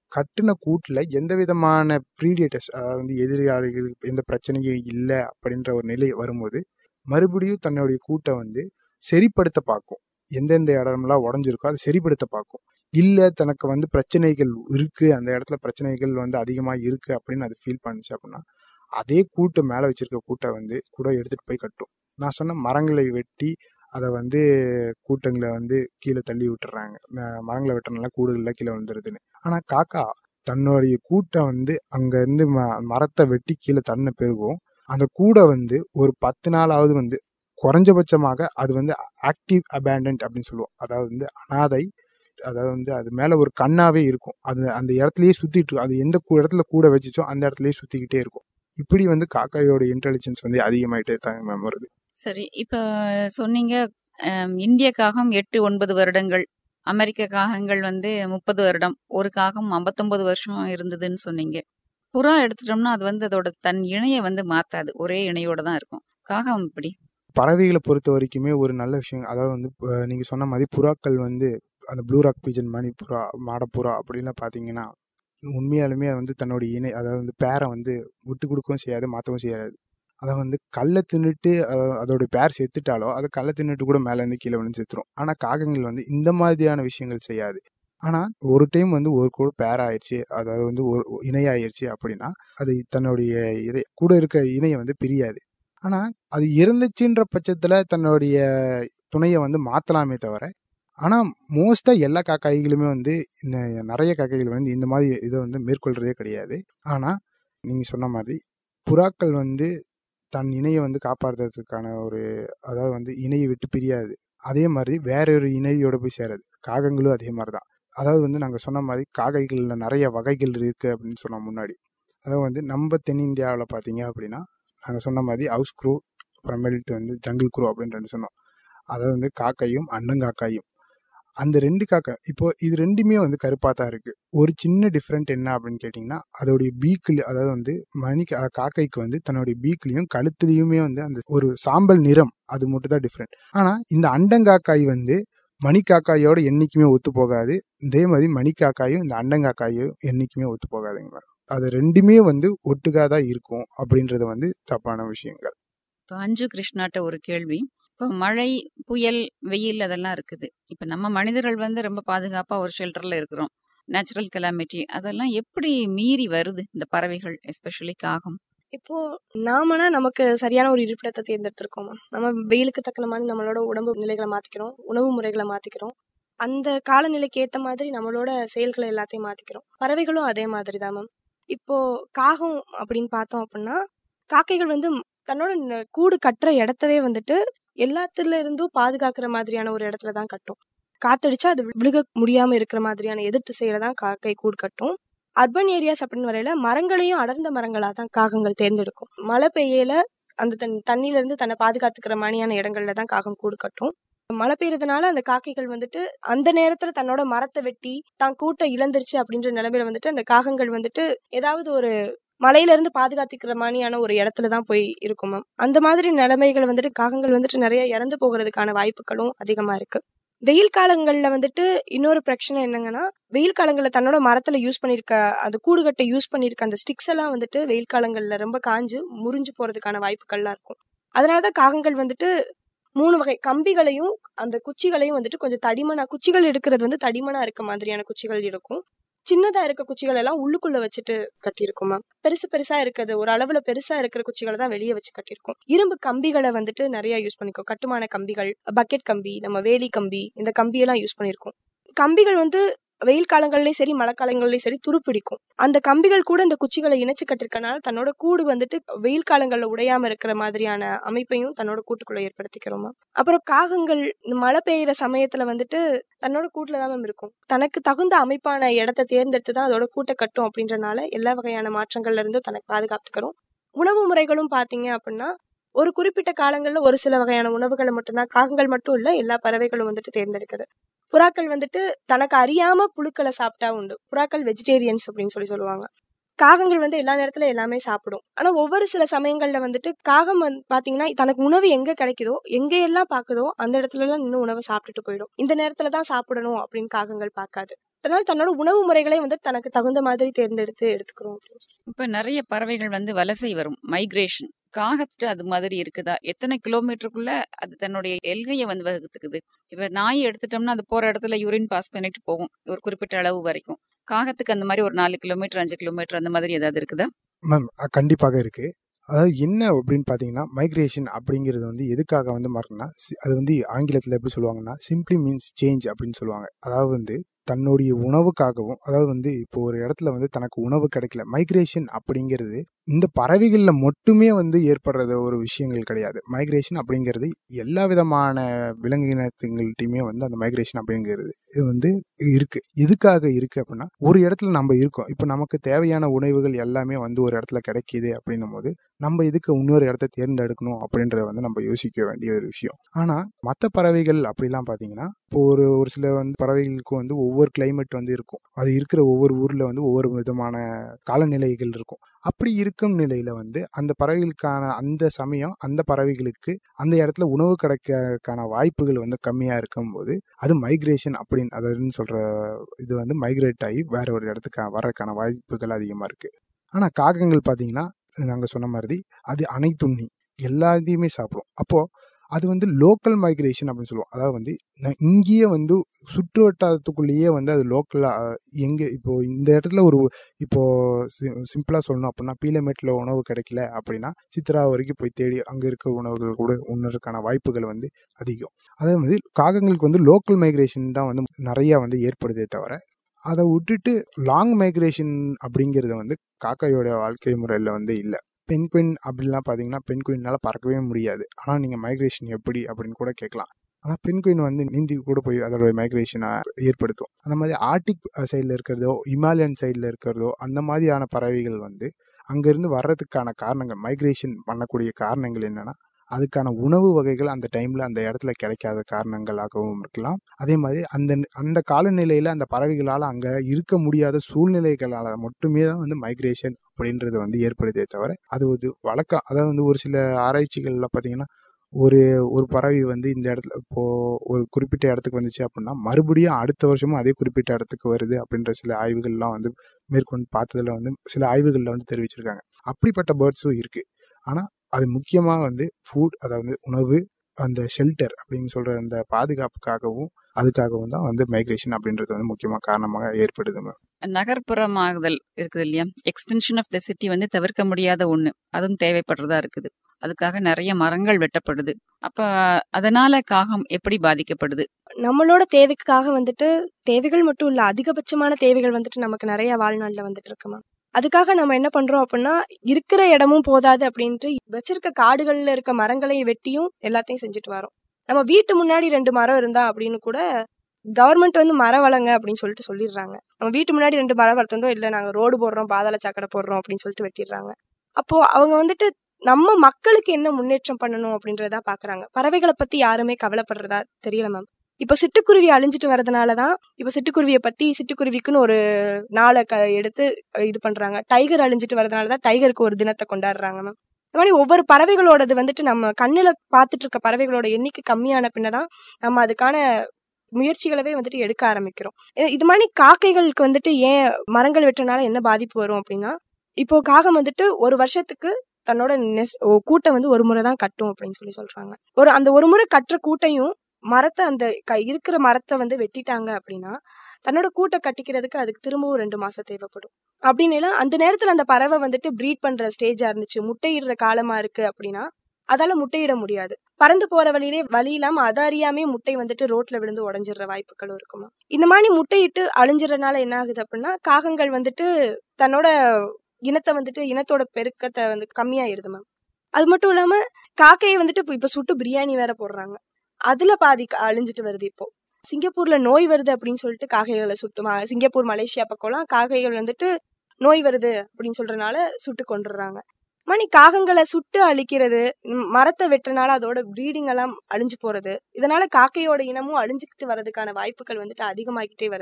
கட்டின கூட்டுல எந்த விதமான ப்ரீடியேட்டர்ஸ் அதாவது வந்து எதிராளிகள் எந்த பிரச்சனையும் இல்லை அப்படின்ற ஒரு நிலை வரும்போது மறுபடியும் தன்னுடைய கூட்டை வந்து சரிப்படுத்த பார்க்கும் எந்தெந்த இடம்லாம் உடஞ்சிருக்கோ அதை சரிப்படுத்த பார்க்கும் இல்லை தனக்கு வந்து பிரச்சனைகள் இருக்கு அந்த இடத்துல பிரச்சனைகள் வந்து அதிகமாக இருக்கு அப்படின்னு அது ஃபீல் பண்ணுச்சு அப்படின்னா அதே கூட்டை மேலே வச்சிருக்க கூட்டை வந்து கூட எடுத்துட்டு போய் கட்டும் நான் சொன்ன மரங்களை வெட்டி அதை வந்து கூட்டங்களை வந்து கீழே தள்ளி விட்டுறாங்க ம- மரங்களை வெட்டுறதுனால கூடுகள்லாம் கீழே விழுந்துருதுன்னு ஆனால் காக்கா தன்னுடைய கூட்டை வந்து அங்கேருந்து ம மரத்தை வெட்டி கீழே தன்ன பிறகும் அந்த கூடை வந்து ஒரு பத்து நாளாவது வந்து குறைஞ்சபட்சமாக அது வந்து ஆக்டிவ் அபேண்டன்ட் அப்படின்னு சொல்லுவோம் அதாவது வந்து அனாதை அதாவது வந்து அது மேலே ஒரு கண்ணாவே இருக்கும் அது அந்த இடத்துலயே சுத்திட்டு இருக்கும் அது எந்த கூ- இடத்துல கூட வச்சுச்சோ அந்த இடத்துலயே சுத்திக்கிட்டே இருக்கும் இப்படி வந்து காக்காயோட இன்டெலிஜென்ஸ் வந்து அதிகமாயிட்டே தான் மேம் வருது சரி இப்ப சொன்னீங்க அம், இந்திய காகம் எட்டு ஒன்பது வருடங்கள் அமெரிக்க காகங்கள் வந்து முப்பது வருடம் ஒரு காகம் 59 வருஷம் இருந்ததுன்னு சொன்னீங்க புறா எடுத்துட்டோம்னா அது வந்து அதோட தன் இணையை வந்து மாத்தாது ஒரே இணையோட தான் இருக்கும் காகம் இப்படி பறவைகளை பொறுத்த வரைக்குமே ஒரு நல்ல விஷயம் அதாவது வந்து அஹ், நீங்க சொன்ன மாதிரி புறாக்கள் வந்து அந்த ப்ளூ ராக் பீஜன் மணிப்புறா மாடப்புறா அப்படின்லாம் பார்த்தீங்கன்னா உண்மையாலுமே அது வந்து தன்னுடைய இணை அதாவது வந்து பேரை வந்து விட்டு கொடுக்கவும் செய்யாது மாற்றவும் செய்யாது அதை வந்து கல்லை தின்னுட்டு அஹ், அதோட பேர் செத்துட்டாலோ அது கல்லை தின்னுட்டு கூட மேலேருந்து கீழே விழுந்து செத்துரும் ஆனால் காகங்கள் வந்து இந்த மாதிரியான விஷயங்கள் செய்யாது ஆனால் ஒரு டைம் வந்து ஒரு கூட பேர் ஆயிடுச்சு அதாவது வந்து ஒரு இணையாயிருச்சு அப்படின்னா அது தன்னுடைய இறை கூட இருக்க இணையை வந்து பிரியாது ஆனால் அது இருந்துச்சுன்ற பட்சத்தில் தன்னுடைய துணையை வந்து மாற்றலாமே தவிர ஆனால் மோஸ்ட்டாக எல்லா காக்காய்களுமே வந்து இந்த நிறைய காக்காய்கள் வந்து இந்த மாதிரி இதை வந்து மேற்கொள்கிறதே கிடையாது ஆனால் நீங்கள் சொன்ன மாதிரி புறாக்கள் வந்து தன் இணையை வந்து காப்பாற்றுறதுக்கான ஒரு அதாவது வந்து இணையை விட்டு பிரியாது அதே மாதிரி வேற ஒரு இணையோட போய் சேராது காகங்களும் அதே மாதிரி தான் அதாவது வந்து நாங்கள் சொன்ன மாதிரி காகைகளில் நிறைய வகைகள் இருக்குது அப்படின்னு சொன்னோம் முன்னாடி அதாவது வந்து நம்ம தென்னிந்தியாவில் பார்த்தீங்க அப்படின்னா நாங்கள் சொன்ன மாதிரி ஹவுஸ் க்ரூ அப்புறமேல்ட்டு வந்து ஜங்கிள் க்ரூ அப்படின்னு ரெண்டு சொன்னோம் அதாவது வந்து காக்கையும் அன்னங்காக்காயும் அந்த ரெண்டு காக்கா இப்போ இது ரெண்டுமே வந்து கருப்பாக தான் இருக்கு ஒரு சின்ன டிஃப்ரெண்ட் என்ன அப்படின்னு கேட்டிங்கன்னா அதோடைய பீக்கில் அதாவது வந்து மணி கா- காக்கைக்கு வந்து தன்னுடைய பீக்லையும் கழுத்துலையுமே வந்து அந்த ஒரு சாம்பல் நிறம் அது மட்டும் தான் டிஃப்ரெண்ட் ஆனால் இந்த அண்டங்காக்காய் வந்து மணிக்காக்காயோட என்னைக்குமே ஒத்து போகாது இதே மாதிரி மணிக்காக்காயும் இந்த அண்டங்காக்காயும் என்னைக்குமே ஒத்து போகாதுங்க மேடம் அது ரெண்டுமே வந்து ஒட்டுக்கா தான் இருக்கும் அப்படின்றது வந்து தப்பான விஷயங்கள் இப்போ அஞ்சு கிருஷ்ணாட்ட ஒரு கேள்வி இப்போ மழை புயல் வெயில் அதெல்லாம் இருக்குது இப்போ நம்ம மனிதர்கள் வந்து ரொம்ப பாதுகாப்பா ஒரு ஷெல்டர்ல இருக்கிறோம் நேச்சுரல் கெலாமிட்டி அதெல்லாம் எப்படி மீறி வருது இந்த பறவைகள் எஸ்பெஷலி காகம் இப்போ நாமனா நமக்கு சரியான ஒரு இருப்பிடத்தை தேர்ந்தெடுத்திருக்கோமா நம்ம வெயிலுக்கு தக்கன மாதிரி நம்மளோட உடம்பு நிலைகளை மாத்திக்கிறோம் உணவு முறைகளை மாத்திக்கிறோம் அந்த காலநிலைக்கு ஏத்த மாதிரி நம்மளோட செயல்களை எல்லாத்தையும் மாத்திக்கிறோம் பறவைகளும் அதே மாதிரி தான் மேம் இப்போ காகம் அப்படின்னு பார்த்தோம் அப்படின்னா காக்கைகள் வந்து தன்னோட ந- கூடு கட்டுற இடத்தவே வந்துட்டு எல்லாத்துல இருந்தும் பாதுகாக்கிற மாதிரியான ஒரு இடத்துல தான் கட்டும் காத்தடிச்சா அது விழுக முடியாம இருக்கிற மாதிரியான எதிர் திசையில தான் காக்கை கூடு கட்டும் அர்பன் ஏரியாஸ் அப்படின்னு வரையில மரங்களையும் அடர்ந்த மரங்களா தான் காகங்கள் தேர்ந்தெடுக்கும் மழை பெய்யல அந்த தன் தண்ணியில இருந்து தன்னை பாதுகாத்துக்கிற மாதிரியான இடங்கள்ல தான் காகம் கூடு கட்டும் மழை பெய்யறதுனால அந்த காக்கைகள் வந்துட்டு அந்த நேரத்துல தன்னோட மரத்தை வெட்டி தான் கூட்டை இழந்துருச்சு அப்படின்ற நிலைமையில வந்துட்டு அந்த காகங்கள் வந்துட்டு ஏதாவது ஒரு மலையில இருந்து பாதுகாத்துக்கிற மாதிரியான ஒரு இடத்துல தான் போய் இருக்கும் மேம் அந்த மாதிரி நிலைமைகள் வந்துட்டு காகங்கள் வந்துட்டு நிறைய இறந்து போகிறதுக்கான வாய்ப்புகளும் அதிகமா இருக்கு வெயில் காலங்கள்ல வந்துட்டு இன்னொரு பிரச்சனை என்னங்கன்னா வெயில் காலங்கள்ல தன்னோட மரத்துல யூஸ் பண்ணிருக்க அந்த கூடுகட்டை யூஸ் பண்ணிருக்க அந்த ஸ்டிக்ஸ் எல்லாம் வந்துட்டு வெயில் காலங்கள்ல ரொம்ப காஞ்சு முறிஞ்சு போறதுக்கான வாய்ப்புகள்லாம் இருக்கும் அதனாலதான் காகங்கள் வந்துட்டு மூணு வகை கம்பிகளையும் அந்த குச்சிகளையும் வந்துட்டு கொஞ்சம் தடிமனா குச்சிகள் எடுக்கிறது வந்து தடிமனா இருக்க மாதிரியான குச்சிகள் இருக்கும் சின்னதா இருக்க குச்சிகள் எல்லாம் உள்ளுக்குள்ள வச்சுட்டு கட்டியிருக்குமா பெருசு பெருசா இருக்கிறது ஒரு அளவுல பெருசா இருக்கிற குச்சிகளை தான் வெளியே வச்சு கட்டியிருக்கும் இரும்பு கம்பிகளை வந்துட்டு நிறைய யூஸ் பண்ணிக்கோ கட்டுமான கம்பிகள் பக்கெட் கம்பி நம்ம வேலி கம்பி இந்த கம்பியெல்லாம் யூஸ் பண்ணியிருக்கோம் கம்பிகள் வந்து வெயில் காலங்கள்லயும் சரி மழை காலங்கள்லயும் சரி துருப்பிடிக்கும் அந்த கம்பிகள் கூட இந்த குச்சிகளை இணைச்சு கட்டிருக்கனால தன்னோட கூடு வந்துட்டு வெயில் காலங்கள்ல உடையாம இருக்கிற மாதிரியான அமைப்பையும் தன்னோட கூட்டுக்குள்ள ஏற்படுத்திக்கிறோமா அப்புறம் காகங்கள் இந்த மழை பெய்யுற சமயத்துல வந்துட்டு தன்னோட கூட்டுல தான் மேம் இருக்கும் தனக்கு தகுந்த அமைப்பான இடத்தை தேர்ந்தெடுத்து தான் அதோட கூட்டை கட்டும் அப்படின்றனால எல்லா வகையான மாற்றங்கள்ல இருந்து தனக்கு பாதுகாத்துக்கிறோம் உணவு முறைகளும் பாத்தீங்க அப்படின்னா ஒரு குறிப்பிட்ட காலங்கள்ல ஒரு சில வகையான உணவுகளை மட்டும்தான் காகங்கள் மட்டும் இல்ல எல்லா பறவைகளும் வந்துட்டு தேர்ந்தெடுக்குது புறாக்கள் வந்துட்டு தனக்கு அறியாம புழுக்களை சாப்பிட்டா உண்டு புறாக்கள் வெஜிடேரியன்ஸ் அப்படின்னு சொல்லி சொல்லுவாங்க காகங்கள் வந்து எல்லா நேரத்துல எல்லாமே சாப்பிடும் ஆனா ஒவ்வொரு சில சமயங்கள்ல வந்துட்டு காகம் வந்து பாத்தீங்கன்னா தனக்கு உணவு எங்க கிடைக்குதோ எங்க எல்லாம் பாக்குதோ அந்த இடத்துல எல்லாம் இன்னும் உணவை சாப்பிட்டுட்டு போயிடும் இந்த நேரத்துல தான் சாப்பிடணும் அப்படின்னு காகங்கள் பார்க்காது அதனால தன்னோட உணவு முறைகளை வந்து தனக்கு தகுந்த மாதிரி தேர்ந்தெடுத்து எடுத்துக்கிறோம் அப்படின்னு சொல்லி. இப்ப நிறைய பறவைகள் வந்து வலசை வரும் மைக்ரேஷன் காகத்துட்டு அது மாதிரி இருக்குதா எத்தனை கிலோமீட்டருக்குள்ள அது தன்னுடைய எல்கையை வந்து வகுத்துக்குது இப்ப நாய் எடுத்துட்டோம்னா அது போற இடத்துல யூரின் பாஸ் பண்ணிட்டு போகும் ஒரு குறிப்பிட்ட அளவு வரைக்கும் காகத்துக்கு அந்த மாதிரி ஒரு நாலு கிலோமீட்டர் அஞ்சு கிலோமீட்டர் அந்த மாதிரி ஏதாவது இருக்குதா மேம் அஹ் கண்டிப்பாக இருக்கு அதாவது என்ன அப்படின்னு பார்த்தீங்கன்னா மைக்ரேஷன் அப்படிங்கிறது வந்து எதுக்காக வந்து மாறுனா அது வந்து ஆங்கிலத்தில் எப்படி சொல்லுவாங்கன்னா சிம்பிளி மீன்ஸ் சேஞ்ச் அப்படின்னு சொல்லுவாங்க அதாவது வந்து தன்னுடைய உணவுக்காகவும் அதாவது வந்து இப்போ ஒரு இடத்துல வந்து தனக்கு உணவு கிடைக்கல மைக்ரேஷன் அப்படிங்கிறது இந்த பறவைகளில் மட்டுமே வந்து ஏற்படுறது ஒரு விஷயங்கள் கிடையாது மைக்ரேஷன் அப்படிங்கிறது எல்லா விதமான விலங்கினத்துங்கள்ட்டையுமே வந்து அந்த மைக்ரேஷன் அப்படிங்கிறது இது வந்து இருக்கு எதுக்காக இருக்கு அப்படின்னா ஒரு இடத்துல நம்ம இருக்கோம் இப்போ நமக்கு தேவையான உணவுகள் எல்லாமே வந்து ஒரு இடத்துல கிடைக்கிது அப்படின்னும் போது நம்ம இதுக்கு இன்னொரு இடத்த தேர்ந்தெடுக்கணும் அப்படின்றத வந்து நம்ம யோசிக்க வேண்டிய ஒரு விஷயம் ஆனா மற்ற பறவைகள் அப்படிலாம் பாத்தீங்கன்னா இப்போ ஒரு ஒரு சில வந்து பறவைகளுக்கு வந்து ஒவ்வொரு கிளைமேட் வந்து இருக்கும் அது இருக்கிற ஒவ்வொரு ஊர்ல வந்து ஒவ்வொரு விதமான காலநிலைகள் இருக்கும் அப்படி இருக்கும் நிலையில வந்து அந்த பறவைகளுக்கான அந்த சமயம் அந்த பறவைகளுக்கு அந்த இடத்துல உணவு கிடைக்கிறதுக்கான வாய்ப்புகள் வந்து கம்மியா இருக்கும்போது அது மைக்ரேஷன் அப்படின்னு அதுன்னு சொல்ற இது வந்து மைக்ரேட் ஆகி வேற ஒரு இடத்துக்கு வர்றதுக்கான வாய்ப்புகள் அதிகமா இருக்கு ஆனா காகங்கள் பாத்தீங்கன்னா நாங்க சொன்ன மாதிரி அது அனைத்துண்ணி எல்லாத்தையுமே சாப்பிடும் அப்போ அது வந்து லோக்கல் மைக்ரேஷன் அப்படின்னு சொல்லுவோம் அதாவது வந்து நான் இங்கேயே வந்து சுற்று வட்டாரத்துக்குள்ளேயே வந்து அது லோக்கலா எங்க இப்போ இந்த இடத்துல ஒரு இப்போ சிம்பிளா சொல்லணும் அப்படின்னா பீலமேட்டில் உணவு கிடைக்கல அப்படின்னா சித்ரா வரைக்கும் போய் தேடி அங்க இருக்க உணவுகள் கூட உணர்றதுக்கான வாய்ப்புகள் வந்து அதிகம் அதே மாதிரி காகங்களுக்கு வந்து லோக்கல் மைக்ரேஷன் தான் வந்து நிறைய வந்து ஏற்படுதே தவிர அதை விட்டுட்டு லாங் மைக்ரேஷன் அப்படிங்கிறது வந்து காக்காயோட வாழ்க்கை முறையில் வந்து இல்லை பெண் குயின் அப்படிலாம் பார்த்தீங்கன்னா பெண் குயினால் பறக்கவே முடியாது ஆனால் நீங்கள் மைக்ரேஷன் எப்படி அப்படின்னு கூட கேட்கலாம் ஆனால் பெண் குயின் வந்து நீந்தி கூட போய் அதோட மைக்ரேஷனை ஏற்படுத்தும் அந்த மாதிரி ஆர்டிக் சைடில் இருக்கிறதோ இமாலயன் சைடில் இருக்கிறதோ அந்த மாதிரியான பறவைகள் வந்து அங்கேருந்து வர்றதுக்கான காரணங்கள் மைக்ரேஷன் பண்ணக்கூடிய காரணங்கள் என்னென்னா அதுக்கான உணவு வகைகள் அந்த டைம்ல அந்த இடத்துல கிடைக்காத காரணங்களாகவும் இருக்கலாம் அதே மாதிரி அந்த அந்த காலநிலையில அந்த பறவைகளால் அங்க இருக்க முடியாத சூழ்நிலைகளால மட்டுமே தான் வந்து மைக்ரேஷன் அப்படின்றது வந்து ஏற்படுதே தவிர அது ஒரு வழக்கம் அதாவது வந்து ஒரு சில ஆராய்ச்சிகள்ல பாத்தீங்கன்னா ஒரு ஒரு பறவை வந்து இந்த இடத்துல இப்போ ஒரு குறிப்பிட்ட இடத்துக்கு வந்துச்சு அப்படின்னா மறுபடியும் அடுத்த வருஷமும் அதே குறிப்பிட்ட இடத்துக்கு வருது அப்படின்ற சில ஆய்வுகள்லாம் வந்து மேற்கொண்டு பார்த்ததுல வந்து சில ஆய்வுகள்ல வந்து தெரிவிச்சிருக்காங்க அப்படிப்பட்ட பேர்ட்ஸும் இருக்கு ஆனா அது முக்கியமாக வந்து ஃபுட் அதாவது உணவு அந்த ஷெல்டர் அப்படின்னு சொல்ற அந்த பாதுகாப்புக்காகவும் அதுக்காகவும் தான் வந்து மைக்ரேஷன் அப்படின்றது வந்து முக்கியமாக காரணமாக ஏற்படுது மேம் நகர்ப்புறமாகுதல் இருக்குது இல்லையா எக்ஸ்டென்ஷன் ஆஃப் த சிட்டி வந்து தவிர்க்க முடியாத ஒண்ணு அதுவும் தேவைப்படுறதா இருக்குது அதுக்காக நிறைய மரங்கள் வெட்டப்படுது அப்ப அதனால காகம் எப்படி பாதிக்கப்படுது நம்மளோட தேவைக்காக வந்துட்டு தேவைகள் மட்டும் இல்ல அதிகபட்சமான தேவைகள் வந்துட்டு நமக்கு நிறைய வாழ்நாள்ல வந்துட்டு இருக்குமா அதுக்காக நம்ம என்ன பண்றோம் அப்படின்னா இருக்கிற இடமும் போதாது அப்படின்ட்டு வச்சிருக்க காடுகள்ல இருக்க மரங்களையும் வெட்டியும் எல்லாத்தையும் செஞ்சுட்டு வரோம் நம்ம வீட்டு முன்னாடி ரெண்டு மரம் இருந்தா அப்படின்னு கூட கவர்மெண்ட் வந்து மரம் வளங்க அப்படின்னு சொல்லிட்டு சொல்லிடுறாங்க நம்ம வீட்டு முன்னாடி ரெண்டு மரம் வளர்த்தோம் இல்ல நாங்க ரோடு போடுறோம் பாதாள சாக்கடை போடுறோம் அப்படின்னு சொல்லிட்டு வெட்டிடுறாங்க அப்போ அவங்க வந்துட்டு நம்ம மக்களுக்கு என்ன முன்னேற்றம் பண்ணணும் அப்படின்றதா பாக்குறாங்க பறவைகளை பத்தி யாருமே கவலைப்படுறதா தெரியல மேம் இப்ப சிட்டுக்குருவி அழிஞ்சிட்டு வரதுனாலதான் இப்ப சிட்டுக்குருவியை பத்தி சிட்டுக்குருவிக்குன்னு ஒரு நாளை க எடுத்து இது பண்றாங்க டைகர் அழிஞ்சிட்டு வரதுனாலதான் டைகருக்கு ஒரு தினத்தை கொண்டாடுறாங்க மேம் இந்த மாதிரி ஒவ்வொரு பறவைகளோடது வந்துட்டு நம்ம கண்ணுல பாத்துட்டு இருக்க பறவைகளோட எண்ணிக்கை கம்மியான பின்னதான் நம்ம அதுக்கான முயற்சிகளவே வந்துட்டு எடுக்க ஆரம்பிக்கிறோம் இ- இது மாதிரி காக்கைகளுக்கு வந்துட்டு ஏன் மரங்கள் வெட்டுறதுனால என்ன பாதிப்பு வரும் அப்படின்னா இப்போ காகம் வந்துட்டு ஒரு வருஷத்துக்கு தன்னோட நெஸ் ஓ- கூட்டை வந்து ஒரு முறை தான் கட்டும் அப்படின்னு சொல்லி சொல்றாங்க ஒரு அந்த ஒரு முறை கட்டுற கூட்டையும் மரத்தை அந்த க- இருக்கிற மரத்தை வந்து வெட்டிட்டாங்க அப்படின்னா தன்னோட கூட்டை கட்டிக்கிறதுக்கு அதுக்கு திரும்பவும் ரெண்டு மாசம் தேவைப்படும் அப்படின்னு அந்த நேரத்துல அந்த பறவை வந்துட்டு ப்ரீட் பண்ற ஸ்டேஜா இருந்துச்சு முட்டையிடுற காலமா இருக்கு அப்படின்னா அதால முட்டையிட முடியாது பறந்து போற வழியிலே வழி இல்லாம அதை அறியாமே முட்டை வந்துட்டு ரோட்ல விழுந்து உடஞ்சிடுற வாய்ப்புகளும் இருக்குமா இந்த மாதிரி முட்டையிட்டு அழிஞ்சிடறனால என்ன ஆகுது அப்படின்னா காகங்கள் வந்துட்டு தன்னோட இனத்தை வந்துட்டு இனத்தோட பெருக்கத்தை வந்து கம்மியாயிருது மேம் அது மட்டும் இல்லாம காக்கையை வந்துட்டு இப்ப- இப்ப சுட்டு பிரியாணி வேற போடுறாங்க அதுல பாதி க- அழிஞ்சிட்டு வருது இப்போ சிங்கப்பூர்ல நோய் வருது அப்படின்னு சொல்லிட்டு காகைகளை சுட்டு ம- சிங்கப்பூர் மலேசியா பக்கம்லாம் காகைகள் வந்துட்டு நோய் வருது அப்படின்னு சொல்றதுனால சுட்டு கொண்டுடுறாங்க மணி காகங்களை சுட்டு அழிக்கிறது ம், மரத்தை வெட்டுறனால அதோட ப்ரீடிங் எல்லாம் அழிஞ்சு போறது இதனால காக்கையோட இனமும் அழிஞ்சுக்கிட்டு வர்றதுக்கான வாய்ப்புகள் வந்துட்டு அதிகமாகிட்டே வருது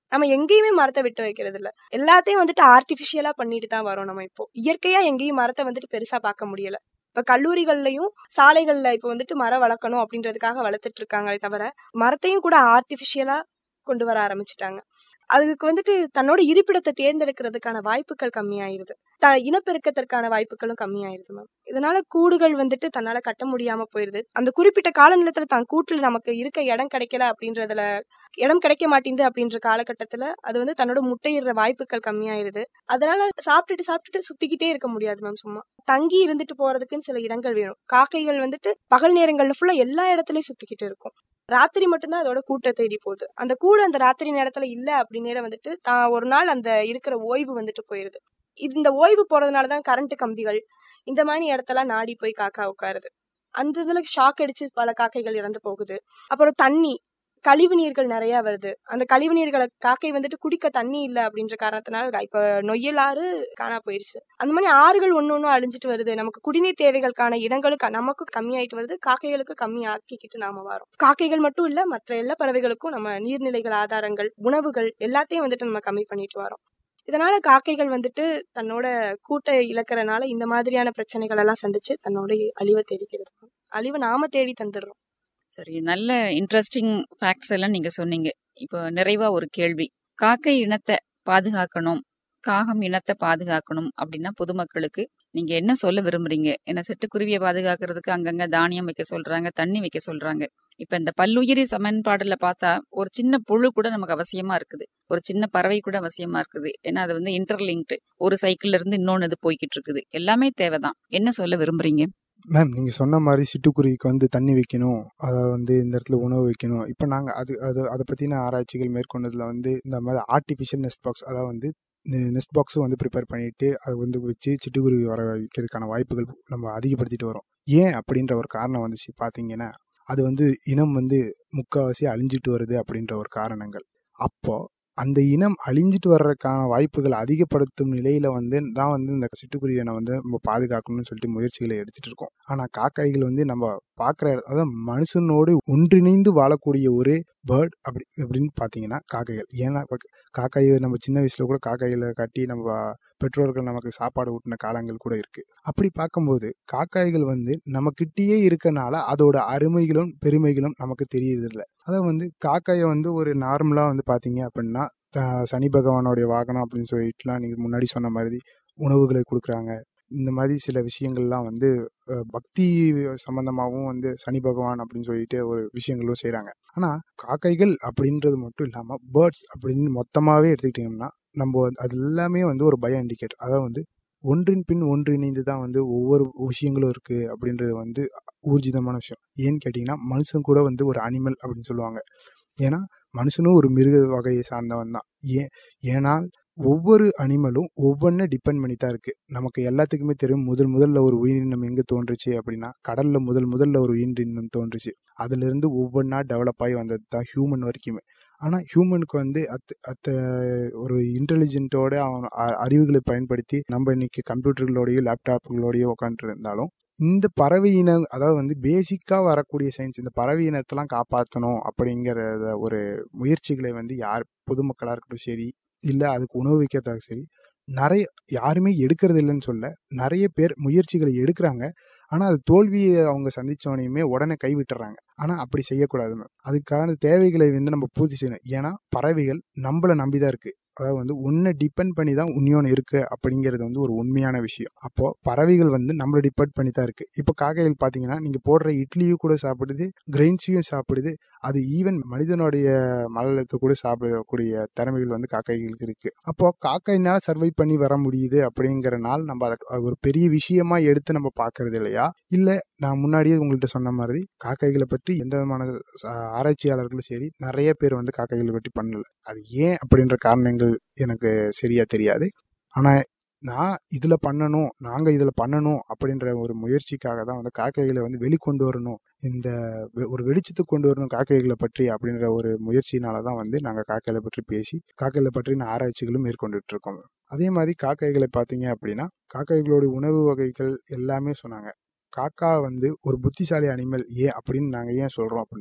நம்ம எங்கேயுமே மரத்தை விட்டு வைக்கிறது இல்ல எல்லாத்தையும் வந்துட்டு ஆர்டிபிஷியலா பண்ணிட்டு தான் வரோம் நம்ம இப்போ இயற்கையா எங்கேயும் மரத்தை வந்துட்டு பெருசா பார்க்க முடியல இப்ப கல்லூரிகள்லயும் சாலைகள்ல இப்ப வந்துட்டு மரம் வளர்க்கணும் அப்படின்றதுக்காக வளர்த்துட்டு இருக்காங்களே தவிர மரத்தையும் கூட ஆர்டிபிஷியலா கொண்டு வர ஆரம்பிச்சிட்டாங்க அதுக்கு வந்துட்டு தன்னோட இருப்பிடத்தை தேர்ந்தெடுக்கிறதுக்கான வாய்ப்புகள் கம்மியாயிருது த இனப்பெருக்கத்திற்கான வாய்ப்புகளும் கம்மியாயிருது மேம் இதனால கூடுகள் வந்துட்டு தன்னால கட்ட முடியாம போயிருது அந்த குறிப்பிட்ட கால நிலத்துல தான் கூட்டுல நமக்கு இருக்க இடம் கிடைக்கல அப்படின்றதுல இடம் கிடைக்க மாட்டேங்குது அப்படின்ற காலகட்டத்துல அது வந்து தன்னோட முட்டையிடுற வாய்ப்புகள் கம்மியாயிருது அதனால சாப்பிட்டுட்டு சாப்பிட்டுட்டு சுத்திக்கிட்டே இருக்க முடியாது மேம் சும்மா தங்கி இருந்துட்டு போறதுக்குன்னு சில இடங்கள் வேணும் காக்கைகள் வந்துட்டு பகல் நேரங்கள்ல ஃபுல்லா எல்லா இடத்துலயும் சுத்திக்கிட்டு இருக்கும் ராத்திரி மட்டும்தான் அதோட கூட்டை தேடி போகுது அந்த கூடு அந்த ராத்திரி நேரத்துல இல்ல அப்படின்னே வந்துட்டு தான் ஒரு நாள் அந்த இருக்கிற ஓய்வு வந்துட்டு போயிருது இது இந்த ஓய்வு போறதுனாலதான் கரண்ட் கம்பிகள் இந்த மாதிரி இடத்தெல்லாம் நாடி போய் காக்கா உட்காருது அந்த இதுல ஷாக் அடிச்சு பல காக்கைகள் இறந்து போகுது அப்புறம் தண்ணி கழிவு நீர்கள் நிறைய வருது அந்த கழிவு நீர்களை காக்கை வந்துட்டு குடிக்க தண்ணி இல்ல அப்படின்ற காரணத்தினால இப்ப நொய்யலாறு காணா போயிருச்சு அந்த மாதிரி ஆறுகள் ஒண்ணு ஒண்ணும் அழிஞ்சிட்டு வருது நமக்கு குடிநீர் தேவைகளுக்கான இடங்களுக்கு நமக்கும் கம்மியாயிட்டு வருது காக்கைகளுக்கு கம்மி ஆக்கிக்கிட்டு நாம வரோம் காக்கைகள் மட்டும் இல்ல மற்ற எல்லா பறவைகளுக்கும் நம்ம நீர்நிலைகள் ஆதாரங்கள் உணவுகள் எல்லாத்தையும் வந்துட்டு நம்ம கம்மி பண்ணிட்டு வரோம் இதனால காக்கைகள் வந்துட்டு தன்னோட கூட்டை இழக்கிறனால இந்த மாதிரியான பிரச்சனைகள் எல்லாம் சந்திச்சு தன்னோட அழிவை தேடிக்கிறது அழிவை நாம தேடி தந்துடுறோம் சரி நல்ல இன்ட்ரெஸ்டிங் ஃபேக்ட்ஸ் எல்லாம் நீங்க சொன்னீங்க இப்போ நிறைவா ஒரு கேள்வி காக்கை இனத்தை பாதுகாக்கணும் காகம் இனத்தை பாதுகாக்கணும் அப்படின்னா பொதுமக்களுக்கு நீங்க என்ன சொல்ல விரும்புறீங்க ஏன்னா சிட்டுக்குருவியை பாதுகாக்கிறதுக்கு அங்கங்க தானியம் வைக்க சொல்றாங்க தண்ணி வைக்க சொல்றாங்க இப்ப இந்த பல்லுயிரி சமன்பாடுல பார்த்தா ஒரு சின்ன புழு கூட நமக்கு அவசியமா இருக்குது ஒரு சின்ன பறவை கூட அவசியமா இருக்குது ஏன்னா அது வந்து இன்டர்லிங்க்டு ஒரு சைக்கிள்ல இருந்து இன்னொன்னு இது போய்கிட்டு இருக்குது எல்லாமே தேவைதான் என்ன சொல்ல விரும்புறீங்க மேம் நீங்க சொன்ன மாதிரி சிட்டுக்குருவிக்கு வந்து தண்ணி வைக்கணும் அதை வந்து இந்த இடத்துல உணவு வைக்கணும் இப்போ நாங்க அது அது அதை பத்தின ஆராய்ச்சிகள் மேற்கொண்டதுல வந்து இந்த மாதிரி ஆர்டிஃபிஷியல் நெஸ்ட் பாக்ஸ் அதாவது வந்து நெஸ்ட் பாக்ஸும் வந்து ப்ரிப்பேர் பண்ணிட்டு அதை வந்து வச்சு சிட்டுக்குருவி வர வைக்கிறதுக்கான வாய்ப்புகள் நம்ம அதிகப்படுத்திட்டு வரோம் ஏன் அப்படின்ற ஒரு காரணம் வந்துச்சு பார்த்தீங்கன்னா அது வந்து இனம் வந்து முக்கால்வாசி அழிஞ்சிட்டு வருது அப்படின்ற ஒரு காரணங்கள் அப்போ அந்த இனம் அழிஞ்சிட்டு வர்றதுக்கான வாய்ப்புகள் அதிகப்படுத்தும் நிலையில வந்து தான் வந்து இந்த சிட்டுக்குருவியனை வந்து நம்ம பாதுகாக்கணும்னு சொல்லிட்டு முயற்சிகளை எடுத்துட்டு இருக்கோம் ஆனா காக்காய்கள் வந்து நம்ம பார்க்குற அதாவது மனுஷனோடு ஒன்றிணைந்து வாழக்கூடிய ஒரு பேர்ட் அப்படி அப்படின்னு பார்த்தீங்கன்னா காக்கைகள் ஏன்னா இப்போ காக்காயை நம்ம சின்ன வயசுல கூட காக்காய்களை கட்டி நம்ம பெற்றோர்கள் நமக்கு சாப்பாடு ஊட்டின காலங்கள் கூட இருக்கு அப்படி பார்க்கும்போது காக்காய்கள் வந்து நம்ம கிட்டேயே இருக்கனால அதோட அருமைகளும் பெருமைகளும் நமக்கு தெரியறதில்ல அதை வந்து காக்காயை வந்து ஒரு நார்மலாக வந்து பார்த்தீங்க அப்படின்னா சனி பகவானுடைய வாகனம் அப்படின்னு சொல்லிட்டுலாம் நீங்கள் முன்னாடி சொன்ன மாதிரி உணவுகளை கொடுக்குறாங்க இந்த மாதிரி சில விஷயங்கள்லாம் வந்து பக்தி சம்பந்தமாகவும் வந்து சனி பகவான் அப்படின்னு சொல்லிட்டு ஒரு விஷயங்களும் செய்கிறாங்க ஆனால் காக்கைகள் அப்படின்றது மட்டும் இல்லாமல் பேர்ட்ஸ் அப்படின்னு மொத்தமாகவே எடுத்துக்கிட்டிங்கன்னா நம்ம அது எல்லாமே வந்து ஒரு பய இண்டிகேட்டர் அதாவது வந்து ஒன்றின் பின் ஒன்றிணைந்து தான் வந்து ஒவ்வொரு விஷயங்களும் இருக்குது அப்படின்றது வந்து ஊர்ஜிதமான விஷயம் ஏன்னு கேட்டிங்கன்னா மனுஷன் கூட வந்து ஒரு அனிமல் அப்படின்னு சொல்லுவாங்க ஏன்னா மனுஷனும் ஒரு மிருக வகையை சார்ந்தவன் தான் ஏன் ஏனால் ஒவ்வொரு அனிமலும் ஒவ்வொன்றை டிபெண்ட் பண்ணி தான் இருக்கு நமக்கு எல்லாத்துக்குமே தெரியும் முதல் முதல்ல ஒரு உயிரினம் எங்க தோன்றுச்சு அப்படின்னா கடல்ல முதல் முதல்ல ஒரு உயிரினம் தோன்றுச்சு அதுல இருந்து ஒவ்வொன்றா டெவலப் ஆகி வந்தது தான் ஹியூமன் வரைக்குமே ஆனால் ஹியூமனுக்கு வந்து அத் அத்த ஒரு இன்டெலிஜென்ட்டோட அவன் அறிவுகளை பயன்படுத்தி நம்ம இன்னைக்கு கம்ப்யூட்டர்களோடையோ லேப்டாப்புகளோடையோ உட்காந்துட்டு இருந்தாலும் இந்த பறவை இனம் அதாவது வந்து பேசிக்காக வரக்கூடிய சயின்ஸ் இந்த பறவை இனத்தெல்லாம் காப்பாற்றணும் அப்படிங்கிற ஒரு முயற்சிகளை வந்து யார் பொதுமக்களாக இருக்கட்டும் சரி இல்லை அதுக்கு உணவு வைக்கிறதாக சரி நிறைய யாருமே எடுக்கிறது இல்லைன்னு சொல்ல நிறைய பேர் முயற்சிகளை எடுக்கிறாங்க ஆனால் அது தோல்வியை அவங்க சந்திச்சோனையுமே உடனே கைவிட்டுறாங்க ஆனால் அப்படி செய்யக்கூடாது மேம் அதுக்கான தேவைகளை வந்து நம்ம பூர்த்தி செய்யணும் ஏன்னா பறவைகள் நம்மளை நம்பி தான் இருக்குது அதாவது வந்து ஒன்றை டிபெண்ட் பண்ணி தான் இன்னொன்று இருக்கு அப்படிங்கிறது வந்து ஒரு உண்மையான விஷயம் அப்போ பறவைகள் வந்து நம்மளை டிபெண்ட் பண்ணி தான் இருக்கு இப்போ காக்கைகள் பார்த்தீங்கன்னா நீங்கள் போடுற இட்லியும் கூட சாப்பிடுது கிரெயின்ஸையும் சாப்பிடுது அது ஈவன் மனிதனுடைய மலத்தை கூட சாப்பிடக்கூடிய திறமைகள் வந்து காக்கைகளுக்கு இருக்கு அப்போ காக்கையினால சர்வை பண்ணி வர முடியுது அப்படிங்கிற நாள் நம்ம அதை ஒரு பெரிய விஷயமா எடுத்து நம்ம பார்க்கறது இல்லையா இல்லை நான் முன்னாடியே உங்கள்கிட்ட சொன்ன மாதிரி காக்கைகளை பற்றி எந்த விதமான ஆராய்ச்சியாளர்களும் சரி நிறைய பேர் வந்து காக்கைகளை பற்றி பண்ணல அது ஏன் அப்படின்ற காரணங்கள் எனக்கு சரியா தெரியாது ஆனால் நான் இதில் பண்ணணும் நாங்கள் இதில் பண்ணணும் அப்படின்ற ஒரு முயற்சிக்காக தான் வந்து காக்கைகளை வந்து வெளிக்கொண்டு வரணும் இந்த ஒரு வெளிச்சத்துக்கு கொண்டு வரணும் காக்கைகளை பற்றி அப்படின்ற ஒரு முயற்சினால தான் வந்து நாங்கள் காக்கைகளை பற்றி பேசி காக்கைகளை பற்றின ஆராய்ச்சிகளும் மேற்கொண்டுட்டு இருக்கோம் அதே மாதிரி காக்கைகளை பார்த்தீங்க அப்படின்னா காக்கைகளோட உணவு வகைகள் எல்லாமே சொன்னாங்க காக்கா வந்து ஒரு புத்திசாலி அனிமல் ஏன் அப்படின்னு நாங்கள் ஏன் சொல்கிறோம் அப்படின்னா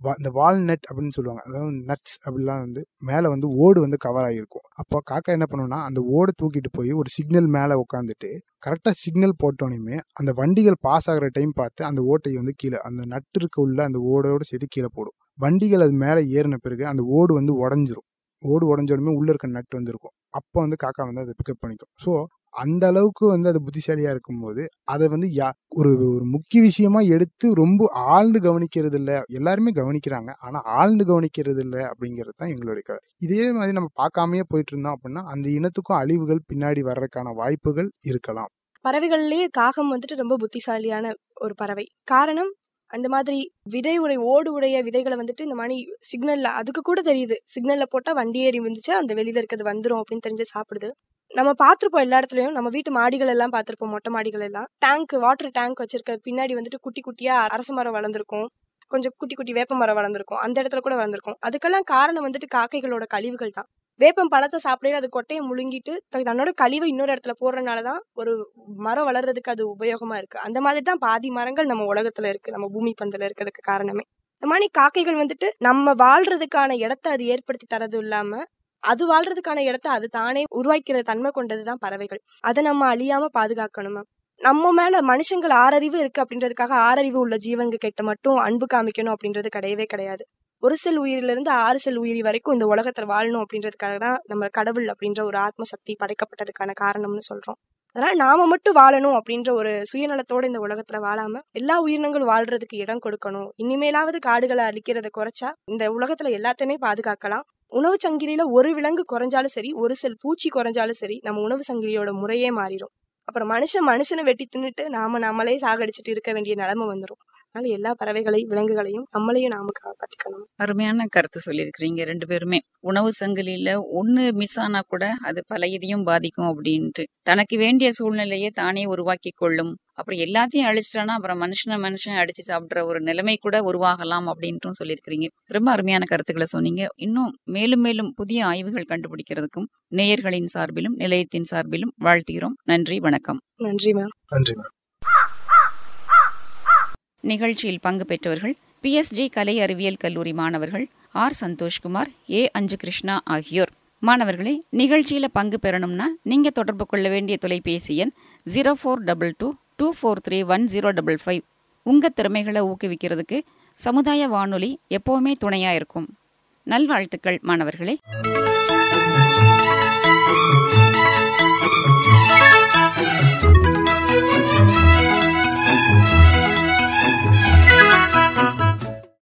வா- இந்த வால்நட் அப்படின்னு சொல்லுவாங்க அதாவது நட்ஸ் அப்படிலாம் வந்து மேலே வந்து ஓடு வந்து கவர் ஆகிருக்கும் அப்போ காக்கா என்ன பண்ணுன்னா அந்த ஓடை தூக்கிட்டு போய் ஒரு சிக்னல் மேலே உட்காந்துட்டு கரெக்டாக சிக்னல் போட்டோனையுமே அந்த வண்டிகள் பாஸ் ஆகிற டைம் பார்த்து அந்த ஓட்டை வந்து கீழே அந்த நட்டு இருக்க உள்ள அந்த ஓடோட சேர்த்து கீழே போடும் வண்டிகள் அது மேலே ஏறின பிறகு அந்த ஓடு வந்து உடஞ்சிரும் ஓடு உடஞ்சோடனே உள்ள இருக்க நட்டு வந்திருக்கும் அப்போ வந்து காக்கா வந்து அதை பிக்கப் பண்ணிக்கும் ஸோ அந்த அளவுக்கு வந்து அது புத்திசாலியா இருக்கும்போது அதை வந்து யா ஒரு ஒரு முக்கிய விஷயமா எடுத்து ரொம்ப ஆழ்ந்து கவனிக்கிறது இல்ல எல்லாருமே கவனிக்கிறாங்க ஆனா ஆழ்ந்து கவனிக்கிறது இல்ல அப்படிங்கிறது தான் எங்களுடைய கதை இதே மாதிரி நம்ம பார்க்காமயே போயிட்டு இருந்தோம் அப்படின்னா அந்த இனத்துக்கும் அழிவுகள் பின்னாடி வர்றதுக்கான வாய்ப்புகள் இருக்கலாம் பறவைகள்லயே காகம் வந்துட்டு ரொம்ப புத்திசாலியான ஒரு பறவை காரணம் அந்த மாதிரி விதை உடைய ஓடு உடைய விதைகளை வந்துட்டு இந்த மாதிரி சிக்னல்ல அதுக்கு கூட தெரியுது சிக்னல்ல போட்டா வண்டி ஏறி வந்துச்சு அந்த வெளியில இருக்கிறது வந்துரும் அப்படின்னு தெரிஞ்சு சாப்பிடுது நம்ம பார்த்திருப்போம் எல்லா இடத்துலயும் நம்ம வீட்டு மாடிகள் எல்லாம் பார்த்திருப்போம் மொட்டை மாடிகள் எல்லாம் டேங்க் வாட்டர் டேங்க் வச்சிருக்க பின்னாடி வந்துட்டு குட்டி குட்டியா அரச மரம் வளர்ந்துருக்கும் கொஞ்சம் குட்டி குட்டி வேப்ப மரம் வளர்ந்துருக்கும் அந்த இடத்துல கூட வளர்ந்துருக்கும் அதுக்கெல்லாம் காரணம் வந்துட்டு காக்கைகளோட கழிவுகள் தான் வேப்பம் பழத்தை சாப்பிடவே அது கொட்டையை முழுங்கிட்டு த- தன்னோட கழிவை இன்னொரு இடத்துல போடுறதுனாலதான் ஒரு மரம் வளர்றதுக்கு அது உபயோகமா இருக்கு அந்த மாதிரி தான் பாதி மரங்கள் நம்ம உலகத்துல இருக்கு நம்ம பூமி பந்தில இருக்கிறதுக்கு காரணமே இந்த மாதிரி காக்கைகள் வந்துட்டு நம்ம வாழ்றதுக்கான இடத்த அது ஏற்படுத்தி தரது இல்லாம அது வாழ்றதுக்கான இடத்த அது தானே உருவாக்கிற தன்மை கொண்டதுதான் பறவைகள் அதை நம்ம அழியாம பாதுகாக்கணும் மேம் நம்ம மேல மனுஷங்கள் ஆறறிவு இருக்கு அப்படின்றதுக்காக ஆறறிவு உள்ள ஜீவன்க கிட்ட மட்டும் அன்பு காமிக்கணும் அப்படின்றது கிடையவே கிடையாது ஒரு செல் உயிரிலிருந்து ஆறு செல் உயிரி வரைக்கும் இந்த உலகத்துல வாழணும் அப்படின்றதுக்காக தான் நம்ம கடவுள் அப்படின்ற ஒரு ஆத்ம சக்தி படைக்கப்பட்டதுக்கான காரணம்னு சொல்றோம் அதனால நாம மட்டும் வாழணும் அப்படின்ற ஒரு சுயநலத்தோட இந்த உலகத்துல வாழாம எல்லா உயிரினங்களும் வாழ்றதுக்கு இடம் கொடுக்கணும் இனிமேலாவது காடுகளை அழிக்கிறத குறைச்சா இந்த உலகத்துல எல்லாத்தையுமே பாதுகாக்கலாம் உணவு சங்கிலியில ஒரு விலங்கு குறைஞ்சாலும் சரி ஒரு செல் பூச்சி குறைஞ்சாலும் சரி நம்ம உணவு சங்கிலியோட முறையே மாறிடும் அப்புறம் மனுஷன் மனுஷனை வெட்டி தின்னுட்டு நாம நம்மளே சாகடிச்சிட்டு இருக்க வேண்டிய நிலைமை வந்துடும் அதனால எல்லா பறவைகளையும் விலங்குகளையும் நம்மளையும் நாம காப்பாத்திக்கணும் அருமையான கருத்து சொல்லியிருக்கிறீங்க ரெண்டு பேருமே உணவு சங்கிலியில ஒண்ணு மிஸ் ஆனா கூட அது பல இதையும் பாதிக்கும் அப்படின்ட்டு தனக்கு வேண்டிய சூழ்நிலையை தானே உருவாக்கி கொள்ளும் அப்புறம் எல்லாத்தையும் அழிச்சிட்டானா அப்புறம் மனுஷனை மனுஷன் அடிச்சு சாப்பிடுற ஒரு நிலைமை கூட உருவாகலாம் அப்படின்ட்டும் சொல்லியிருக்கிறீங்க ரொம்ப அருமையான கருத்துக்களை சொன்னீங்க இன்னும் மேலும் மேலும் புதிய ஆய்வுகள் கண்டுபிடிக்கிறதுக்கும் நேயர்களின் சார்பிலும் நிலையத்தின் சார்பிலும் வாழ்த்துகிறோம் நன்றி வணக்கம் நன்றி மேம் நன்றி மேம் நிகழ்ச்சியில் பங்கு பெற்றவர்கள் பிஎஸ்ஜி கலை அறிவியல் கல்லூரி மாணவர்கள் ஆர் சந்தோஷ்குமார் ஏ அஞ்சு கிருஷ்ணா ஆகியோர் மாணவர்களே நிகழ்ச்சியில பங்கு பெறணும்னா நீங்க தொடர்பு கொள்ள வேண்டிய தொலைபேசி எண் zero four double two two four three one zero double five உங்க திறமைகளை ஊக்குவிக்கிறதுக்கு சமுதாய வானொலி எப்பவுமே துணையா இருக்கும் நல்வாழ்த்துக்கள் மாணவர்களே